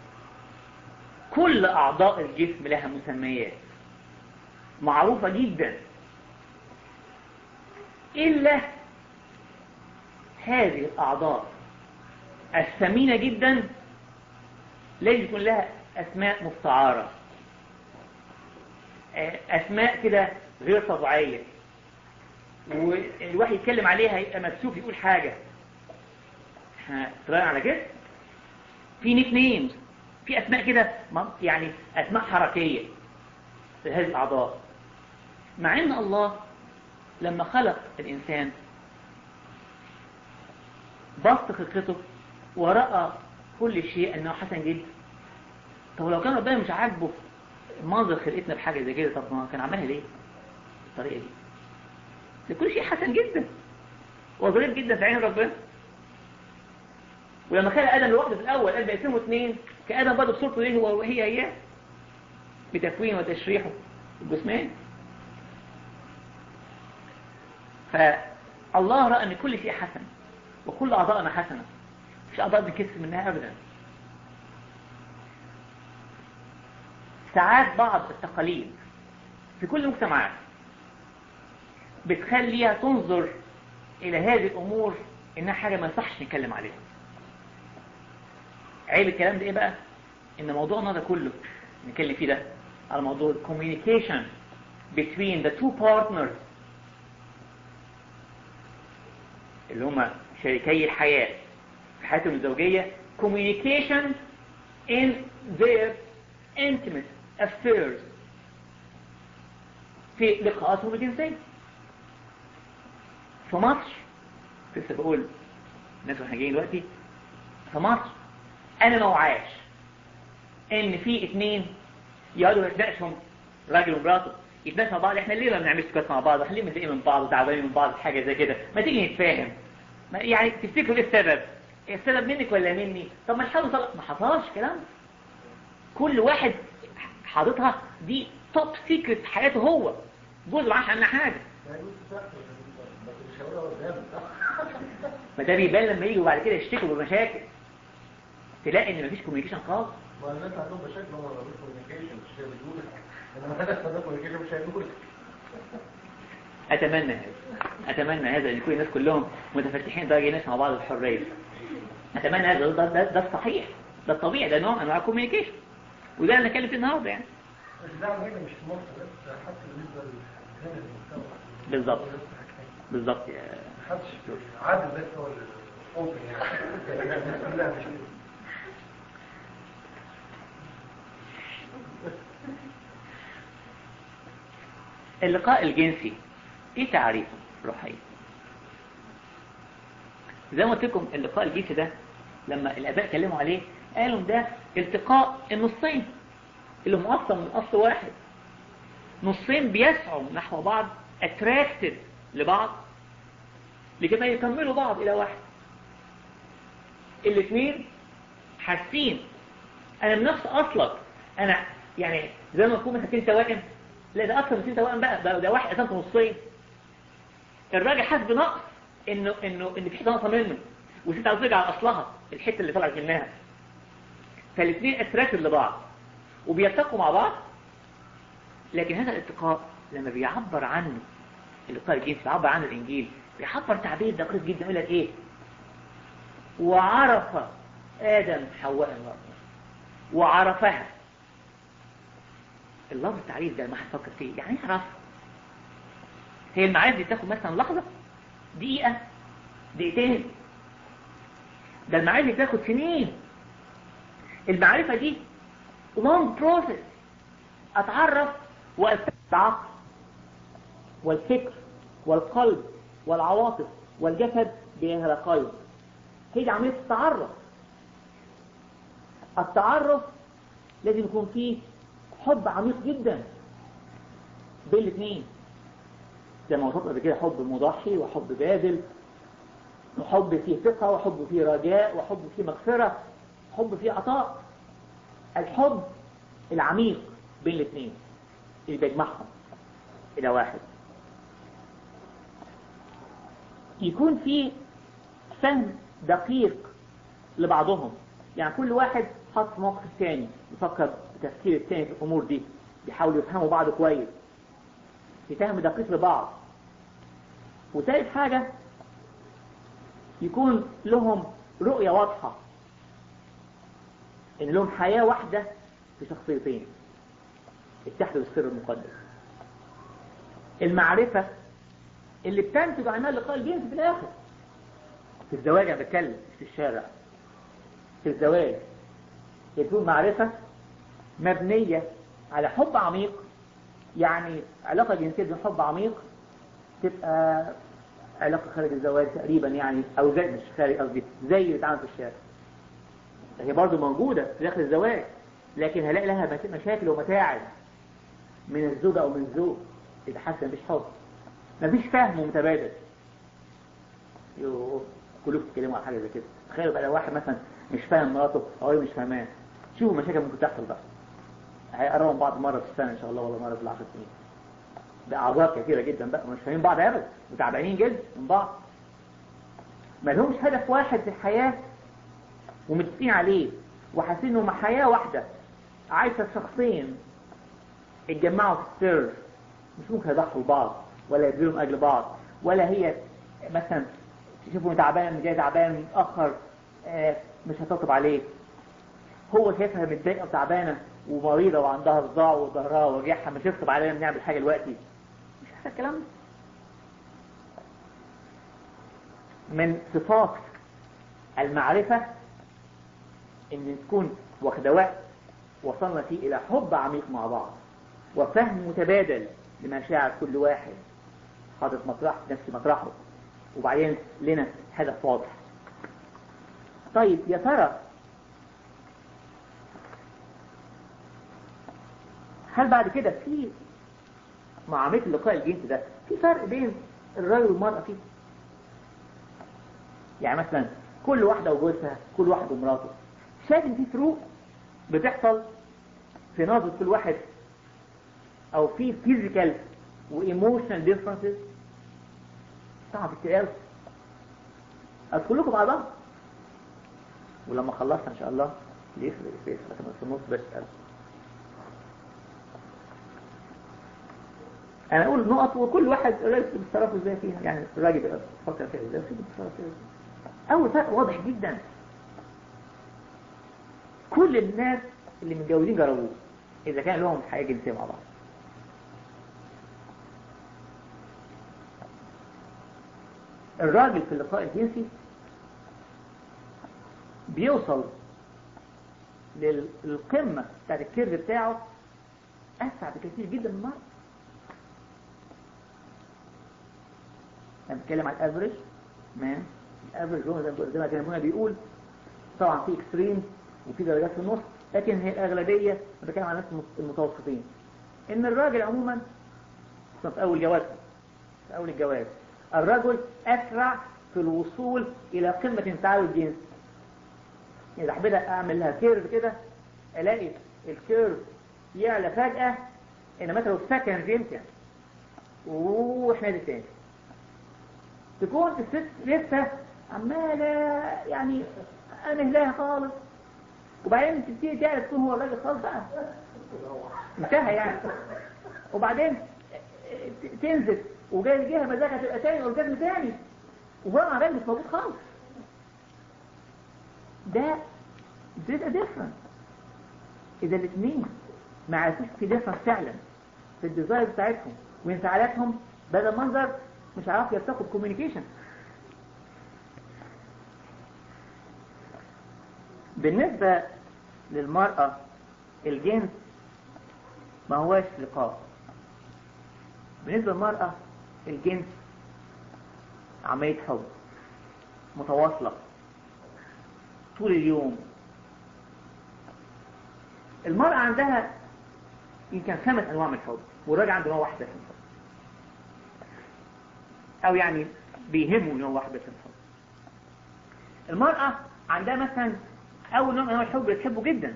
كل اعضاء الجسم لها مسميات معروفة جدا إلا هذه الأعضاء الثمينة جدا لازم يكون لها أسماء مستعارة أسماء كده غير طبيعية والواحد يتكلم عليها يبقى مكسوف يقول حاجة احنا اتفقنا على كده في نيك نيمز في أسماء كده يعني أسماء حركية لهذه الأعضاء مع أن الله لما خلق الإنسان بسط خلقته ورأى كل شيء أنه حسن جدا طب لو كان ربنا مش عاجبه منظر خلقتنا بحاجة زي كده طب ما كان عملها ليه بالطريقة دي ده كل شيء حسن جدا وظريف جدا في عين ربنا ولما خلق آدم لوحده في الأول قال بقسمه اثنين كآدم برضه بصورته ليه هو وهي إياه بتكوينه وتشريحه الجسمان فالله رأى أن كل شيء حسن وكل أعضاءنا حسنة مش أعضاء بنكسر منها أبدا ساعات بعض التقاليد في كل المجتمعات بتخليها تنظر إلى هذه الأمور إنها حاجة ما يصحش نتكلم عليها عيب الكلام ده إيه بقى؟ إن موضوعنا ده كله نتكلم فيه ده على موضوع communication between the two partners اللي هما شريكي الحياة في حياتهم الزوجية communication in their intimate affairs في لقاءاتهم الجنسية في مصر لسه بقول الناس واحنا جايين دلوقتي في مصر انا ما وعاش ان في اتنين يقعدوا يتناقشوا راجل ومراته يتناقشوا مع بعض احنا ليه ما بنعملش سكات مع بعض احنا ليه متضايقين من بعض وتعبانين من بعض حاجه زي كده ما تيجي نتفاهم ما يعني تفتكروا ايه السبب إيه السبب منك ولا مني طب ما نحاول نطلع ما حصلش كلام كل واحد حاططها دي توب سيكريت في حياته هو جوز معاش عنها حاجه ما يقول صح بس مش هقولها قدام ما ده بيبان لما يجوا بعد كده يشتكوا بمشاكل تلاقي ان مفيش كوميونيكيشن خالص ما الناس عندهم مشاكل هم ما بيعملوش كوميونيكيشن مش هيقولوا لك انا هدف من الكوميونيكيشن مش هيقولوا لك اتمنى هذا اتمنى هذا ان يكون الناس كلهم متفتحين درجه الناس مع بعض الحريه اتمنى هذا ده, ده, ده الصحيح ده الطبيعي ده نوع من انواع الكوميونيكيشن وده اللي هنتكلم فيه النهارده يعني بس ده على فكره مش في مصر بس حتى بالنسبه لهنا المجتمع بالظبط بالظبط يا محدش عادل بس هو الاوبن يعني الناس كلها مش كده. اللقاء الجنسي ايه تعريفه روحيا زي ما قلت لكم اللقاء الجنسي ده لما الاباء اتكلموا عليه قالوا ده التقاء النصين اللي هم اصلا من اصل واحد نصين بيسعوا نحو بعض attracted لبعض لكي يكملوا بعض الى واحد الاثنين حاسين انا من نفس اصلك انا يعني زي ما نكون مثلا توائم لا ده اكثر من اتنين توائم بقى ده, ده واحد قسمته نصين الراجل حاسس بنقص انه انه ان في حته ناقصه منه والست عاوز ترجع على اصلها الحته اللي طلعت منها فالاثنين اتراكتد لبعض وبيلتقوا مع بعض لكن هذا الاتقاء لما بيعبر عنه اللقاء الجنسي بيعبر عنه الانجيل بيعبر تعبير دقيق جدا يقول لك ايه وعرف ادم حواء المرأة وعرفها اللفظ التعريف ده ما هتفكر فيه يعني ايه عرف هي المعارف دي تاخد مثلا لحظة دقيقة دقيقتين ده المعارف دي تاخد سنين المعرفة دي long process اتعرف واستمع العقل والفكر والقلب والعواطف والجسد بإهلاقين هي دي عملية التعرف التعرف لازم يكون فيه حب عميق جدا بين الاثنين زي ما وصفنا قبل كده حب مضحي وحب باذل وحب فيه ثقة وحب فيه رجاء وحب فيه مغفرة حب فيه عطاء الحب العميق بين الاثنين اللي بيجمعهم إلى واحد يكون في فهم دقيق لبعضهم يعني كل واحد حط في موقف الثاني يفكر بتفكير الثاني في الأمور دي بيحاولوا يفهموا بعض كويس في فهم دقيق لبعض وثالث حاجة يكون لهم رؤية واضحة إن لهم حياة واحدة في شخصيتين اتحدوا بالسر المقدس المعرفة اللي بتنتج عنها اللقاء الجنسي في الآخر في الزواج أنا بتكلم مش في الشارع في الزواج يكون معرفة مبنية على حب عميق يعني علاقة جنسية بدون حب عميق تبقى علاقة خارج الزواج تقريبا يعني أو زي مش خارج قصدي زي اللي بتعمل في الشارع هي برضو موجودة في داخل الزواج لكن هلاقي لها مشاكل ومتاعب من الزوجة أو من الزوج إذا حاسس مفيش حب مفيش فهم متبادل يوه كلكم بتتكلموا على حاجة زي كده تخيلوا بقى لو واحد مثلا مش فاهم مراته أو هي مش فاهماه شوفوا مشاكل ممكن تحصل بقى هيقربوا من بعض مرة في السنة إن شاء الله ولا مرة في العشر سنين ده أعضاء كثيرة جدا بقى مش فاهمين بعض أبدا وتعبانين جدا من بعض ما لهمش هدف واحد في الحياة ومتفقين عليه وحاسين انهم حياة واحدة عايشة شخصين اتجمعوا في السر مش ممكن يضحوا لبعض ولا يبذلوا من اجل بعض ولا هي مثلا تشوفه تعبان جاي تعبان متأخر آه مش هتطب عليه هو شايفها متضايقة وتعبانة ومريضة وعندها صداع وظهرها وجعها مش يخطب علينا بنعمل حاجة دلوقتي مش عارف الكلام ده من صفات المعرفة ان تكون واخدة وقت وصلنا فيه الى حب عميق مع بعض وفهم متبادل لمشاعر كل واحد حاطط مطرح نفس مطرحه وبعدين لنا هدف واضح طيب يا ترى هل بعد كده في مع عمليه اللقاء الجنسي ده في فرق بين الرجل والمرأة فيه يعني مثلا كل واحدة وجوزها كل واحد ومراته شايف ان في فروق بتحصل في نظرة كل واحد او في physical و emotional differences طبعا في التقال اذكر لكم بعضها ولما خلصت ان شاء الله يفرق في في النص بس ألف. انا اقول نقط وكل واحد الراجل بيتصرف ازاي فيها يعني الراجل بيفكر فيها ازاي بيتصرف فيها ازاي اول فرق واضح جدا كل الناس اللي متجوزين جربوه اذا كان لهم حياه جنسيه مع بعض الراجل في اللقاء الجنسي بيوصل للقمة بتاعت الكيرف بتاعه أسرع بكثير جدا من المرأة انا بتكلم عن الافريج مان الافريج هو زي ما كان ابونا بيقول طبعا في اكستريم وفي درجات في النص لكن هي الاغلبيه انا بتكلم عن الناس المتوسطين ان الراجل عموما في اول جواز في اول الجواز الرجل اسرع في الوصول الى قمه التعاون الجنسي اذا حبيت اعمل لها كيرف كده الاقي الكيرف يعلى فجاه ان مثلا سكند جنس يعني واحنا تاني تكون الست لسه عمالة يعني أنا هلاها خالص وبعدين تبتدي تعرف تكون هو الراجل خالص بقى انتهى يعني وبعدين ت- تنزل وجاي جهه مزاجها تبقى تاني اورجازم تاني وهو الراجل مش موجود خالص ده ده ديفرنت اذا الاثنين ما عرفوش في ديفرنس فعلا في الديزاين بتاعتهم وانفعالاتهم بدل منظر مش عارف يرتقوا الكوميونيكيشن بالنسبة للمرأة الجنس ما هواش لقاء بالنسبة للمرأة الجنس عملية حب متواصلة طول اليوم المرأة عندها يمكن خمس أنواع من الحب والراجل عنده نوع واحد بس من الحب أو يعني بيهمه نوع واحد بس من الحب المرأة عندها مثلا أول نوع من أنواع الحب بتحبه جدا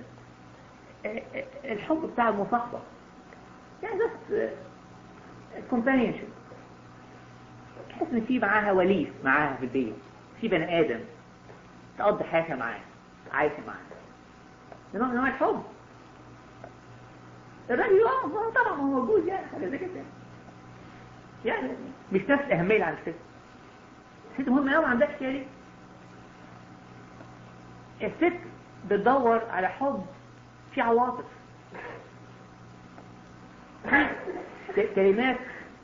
الحب بتاع المصاحبة يعني بس companionship تحس ان في معاها وليف معاها في البيت في بني ادم تقضي حياتها معاه عايشه معاه ده نوع من انواع الحب الراجل اه ما هو طبعا هو موجود يعني حاجه زي كده يعني مش نفس الاهميه اللي عند الست الست مهمه قوي عندها كده ليه الست بتدور على حب في عواطف في كلمات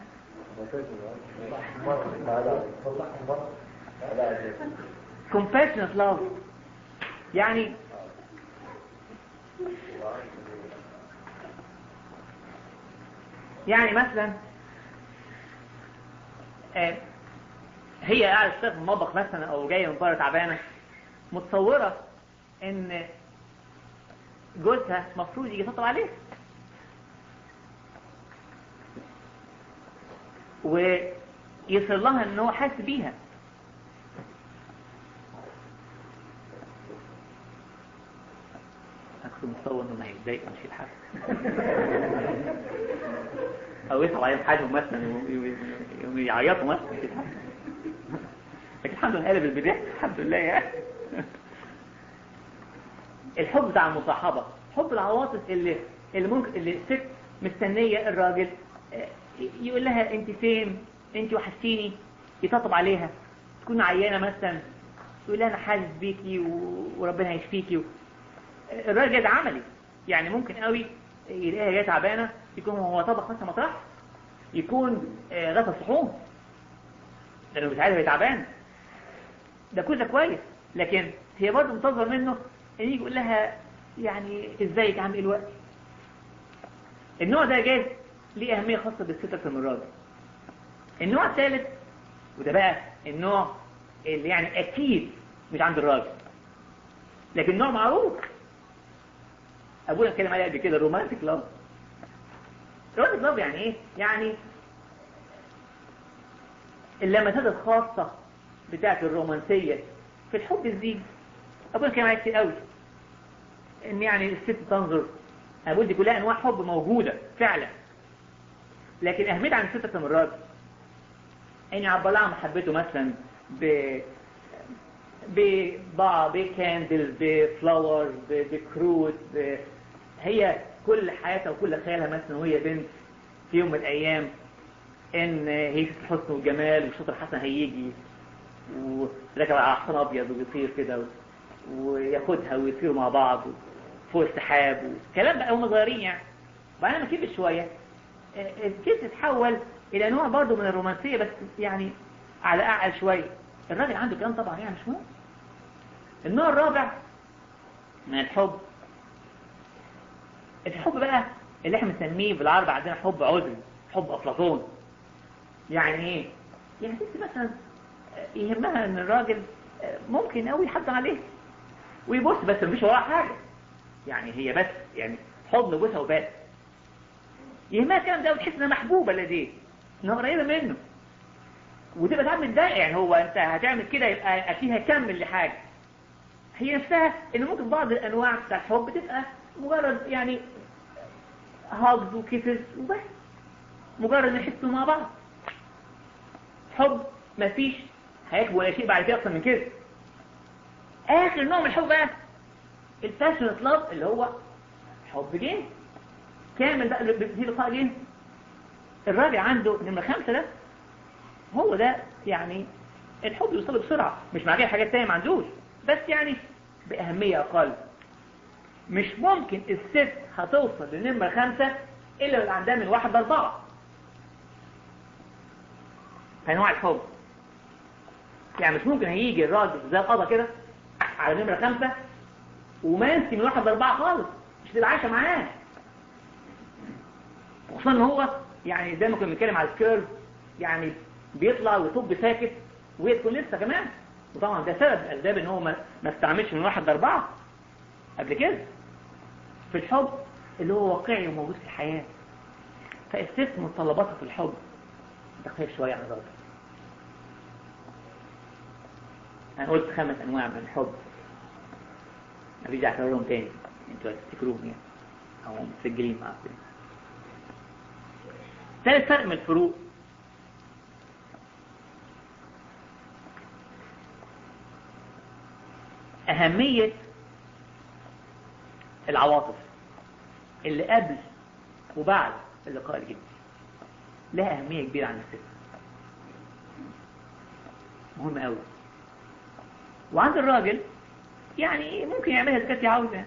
compassionate love يعني يعني مثلا آه، هي قاعدة تشتغل في المطبخ مثلا او جاية من بره تعبانة متصورة ان جوزها مفروض يجي يطبطب عليها ويصير لها ان هو حاسس بيها انا كنت متصور انه هيتضايق مش يضحك او يصعب عليهم حاجهم مثلا يقوموا يعيطوا مثلا مش يضحك لكن الحمد لله قلب البداية الحمد لله يعني الحب بتاع المصاحبة حب العواطف اللي اللي ممكن اللي الست مستنية الراجل آه، يقول لها انت فين انت وحشتيني يطبطب عليها تكون عيانة مثلا يقول لها انا حاسس بيكي و- وربنا هيشفيكي و... الراجل ده عملي يعني ممكن قوي يلاقيها جايه تعبانه يكون هو طبخ مثلا مطرح يكون آه، غسل صحون لانه مش عارف هي تعبان ده كل ده كويس لكن هي برضه منتظر منه ان يجي يقول لها يعني ازيك عامل ايه الوقت النوع ده جايز ليه اهميه خاصه بالست اكتر من الراجل النوع الثالث وده بقى النوع اللي يعني اكيد مش عند الراجل لكن نوع معروف ابونا اتكلم عليه قبل كده الرومانتيك لاف الرومانتيك لاف يعني ايه يعني اللمسات الخاصة بتاعت الرومانسية في الحب الزيجي ابونا اتكلم عليه كتير قوي ان يعني الست تنظر انا بقول دي كلها انواع حب موجودة فعلا لكن اهميتها عن الست اكتر من الراجل ان يعبر لها عن محبته مثلا ب ببعض بكاندلز بفلاورز بكروت ب... هي كل حياتها وكل خيالها مثلا وهي بنت في يوم من الايام ان هي في الحسن والجمال والشاطر حسن هيجي وركب على حصان ابيض وبيطير كده و... وياخدها ويطيروا مع بعض فوق السحاب وكلام بقى هم صغيرين يعني وبعدين لما كبر شويه الكيس اتحول الى نوع برضه من الرومانسيه بس يعني على اعلى شويه الراجل عنده كلام طبعا يعني مش مهم النوع الرابع من الحب الحب بقى اللي احنا بنسميه بالعربي عندنا حب عذري حب افلاطون يعني ايه يعني ست مثلا يهمها ان الراجل ممكن قوي يحضر عليه ويبص بس مفيش وراها حاجه يعني هي بس يعني حضن بوسها وبس يهمها الكلام ده وتحس انها محبوبه لديه انها قريبه منه وتبقى تعمل متضايقه يعني هو انت هتعمل كده يبقى فيها كمل لحاجه هي نفسها ان ممكن بعض الانواع بتاع الحب تبقى مجرد يعني هاجز وكيسز وبس مجرد نحسوا مع بعض حب مفيش هيكبر ولا شيء بعد كده اكتر من كده اخر نوع من الحب بقى الباشنت لاف اللي هو حب جنس كامل بقى في لقاء جنس الراجل عنده نمرة خمسة ده هو ده يعني الحب يوصل بسرعة مش مع كده حاجات تانية ما عندوش بس يعني بأهمية أقل مش ممكن الست هتوصل لنمرة خمسة إلا لو عندها من واحد لأربعة أنواع الحب يعني مش ممكن هيجي الراجل زي القضا كده على نمرة خمسة وما ينسي من واحد لأربعة خالص مش تبقى عايشة معاه خصوصا ان هو يعني زي ما كنا بنتكلم على الكيرف يعني بيطلع ويطب ساكت وهي تكون لسه كمان وطبعا ده سبب من الاسباب ان هو ما, ما استعملش من واحد لاربعه قبل كده في الحب اللي هو واقعي وموجود في الحياه فالست متطلباتها في الحب تختلف شويه عن الراجل انا قلت خمس انواع من الحب مفيش داعي اكررهم تاني انتوا هتفتكروهم يعني او مسجلين معاكم ثالث فرق من الفروق أهمية العواطف اللي قبل وبعد اللقاء الجنسي لها أهمية كبيرة عن الست مهم قوي وعند الراجل يعني ممكن يعملها إذا كانت عاوزة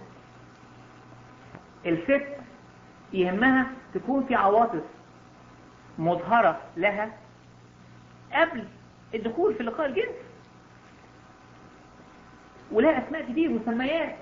الست يهمها تكون في عواطف مظهرة لها قبل الدخول في اللقاء الجنسي ولها أسماء كتير مسميات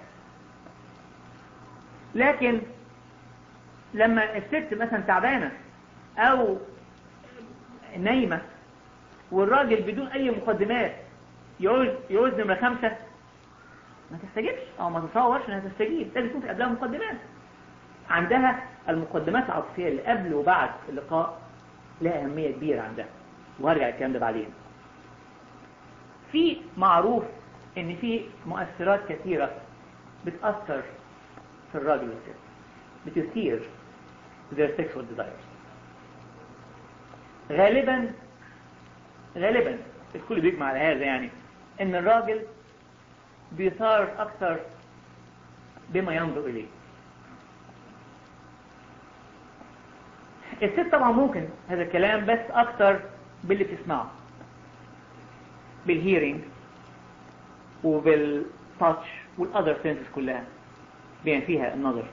لكن لما الست مثلا تعبانة أو نايمة والراجل بدون أي مقدمات يعوز يعوز نمرة خمسة ما تستجيبش أو ما تتصورش إنها تستجيب لازم يكون في قبلها مقدمات عندها المقدمات العاطفية اللي قبل وبعد اللقاء لها أهمية كبيرة عندها وهرجع الكلام ده بعدين في معروف ان في مؤثرات كثيرة بتأثر في الراجل والست بتثير their sexual desires غالبا غالبا الكل بيجمع على هذا يعني ان الراجل بيثار اكثر بما ينظر اليه الست طبعا ممكن هذا الكلام بس اكثر باللي بتسمعه بالهيرنج وبالتاتش والاذر سنسز كلها بما فيها النظر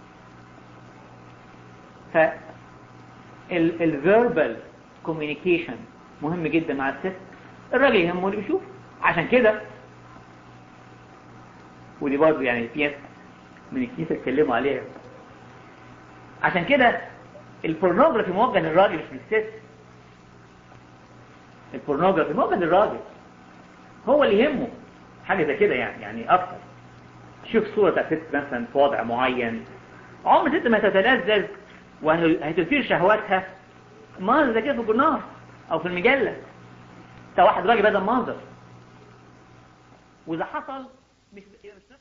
ف الفيربال كوميونيكيشن مهم جدا مع الست الراجل يهمه اللي بيشوف عشان كده ودي برضه يعني في ناس من الكنيسه اتكلموا عليها عشان كده البورنوجرافي موجه للراجل مش للست البورنوجرافي موجه للراجل هو اللي يهمه حاجة زي كده يعني يعني أكتر شوف صورة بتاعت ست مثلا في وضع معين عمر ست ما تتلذذ وهتثير شهواتها منظر زي كده في الجورنال أو في المجلة ده واحد راجل بهذا المنظر وإذا حصل مش مش نفس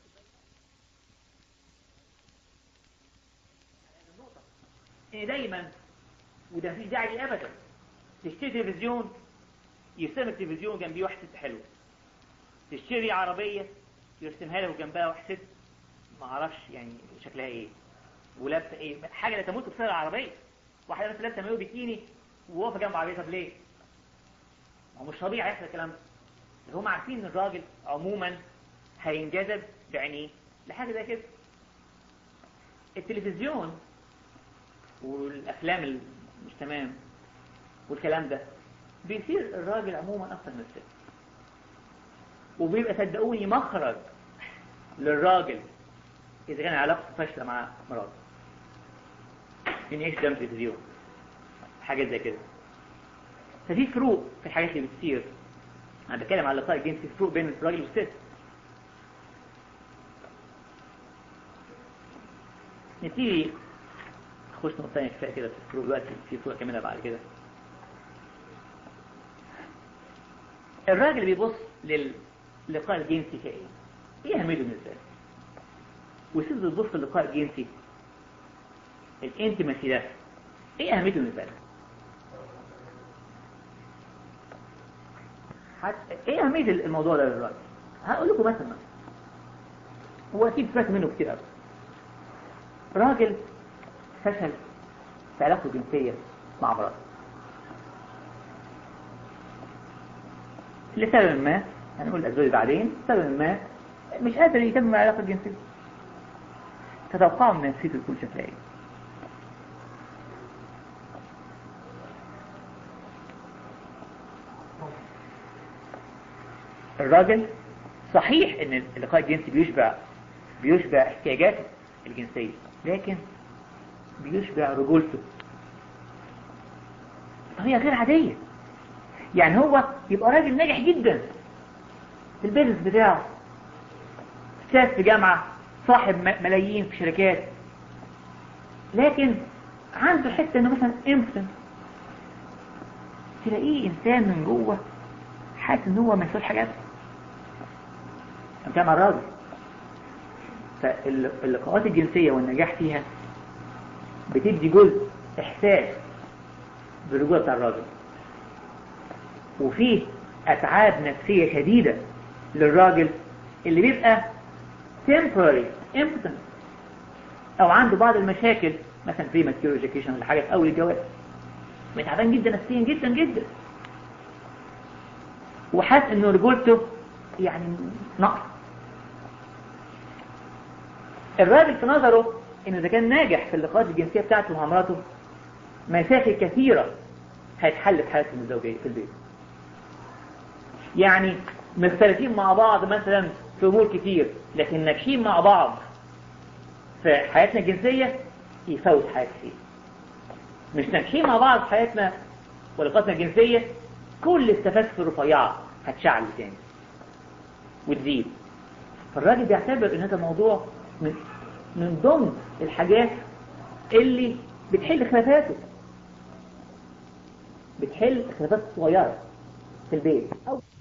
إن دايما وده مفيش داعي ليه أبدا تشتري تلفزيون يرسم التلفزيون جنبيه واحد ست حلوه تشتري عربية يرسمها له جنبها واحد ست ما اعرفش يعني شكلها ايه ولابسه ايه حاجة لا تموت بسعر العربية واحدة بس لابسه مايو بيكيني وواقفة جنب عربية طب ليه؟ ما هو مش طبيعي يحصل الكلام ده هم عارفين ان الراجل عموما هينجذب بعينيه لحاجة زي كده التلفزيون والافلام اللي مش تمام والكلام ده بيصير الراجل عموما اكتر من الست وبيبقى صدقوني مخرج للراجل إذا كان علاقته فاشلة مع مراته إن يعيش قدام التلفزيون حاجات زي كده ففي فروق في الحاجات اللي بتصير أنا بتكلم على اللقاء الجنسي فروق بين الراجل والست نبتدي نخش نقطة ثانية كفاية كده في الفروق دلوقتي في فروق كمان بعد كده الراجل بيبص للقاء الجنسي كايه ايه اهميته بالنسبه له والست بتبص للقاء الجنسي الانتمسي ده ايه اهميته بالنسبه له حت... ايه اهميه الموضوع ده دلوقتي هقول لكم مثلا هو اكيد سمعت منه كتير قوي راجل فشل في علاقته الجنسيه مع مراته لسبب ما هنقول الأسباب بعدين لسبب ما مش قادر يتم العلاقة الجنسية تتوقعوا من نفسيته تكون شكلها ايه الراجل صحيح ان اللقاء الجنسي بيشبع بيشبع احتياجاته الجنسية لكن بيشبع رجولته بطريقة غير عادية يعني هو يبقى راجل ناجح جدا في البيزنس بتاعه استاذ في جامعة صاحب ملايين في شركات لكن عنده حتة انه مثلا امسن تلاقيه انسان من جوه حاسس ان هو ما يسويش حاجات كما الراجل فاللقاءات الجنسية والنجاح فيها بتدي جزء احساس بالرجوع بتاع الراجل وفيه اتعاب نفسية شديدة للراجل اللي بيبقى temporary impotent او عنده بعض المشاكل مثلا في ماتيريال education ولا حاجة في اول الجواز متعبان جدا نفسيا جدا جدا وحاسس انه رجولته يعني نقص الراجل في نظره انه اذا كان ناجح في اللقاءات الجنسية بتاعته مع مراته مشاكل كثيرة هيتحل في حياتهم الزوجية في البيت يعني مختلفين مع بعض مثلا في امور كتير لكن ناجحين مع بعض في حياتنا الجنسية يفوت حياة كتير مش ناجحين مع بعض في حياتنا ولقاتنا الجنسية كل التفاسف الرفيعة هتشعل تاني وتزيد فالراجل بيعتبر ان هذا موضوع من من ضمن الحاجات اللي بتحل خلافاته بتحل خلافات صغيرة في البيت أو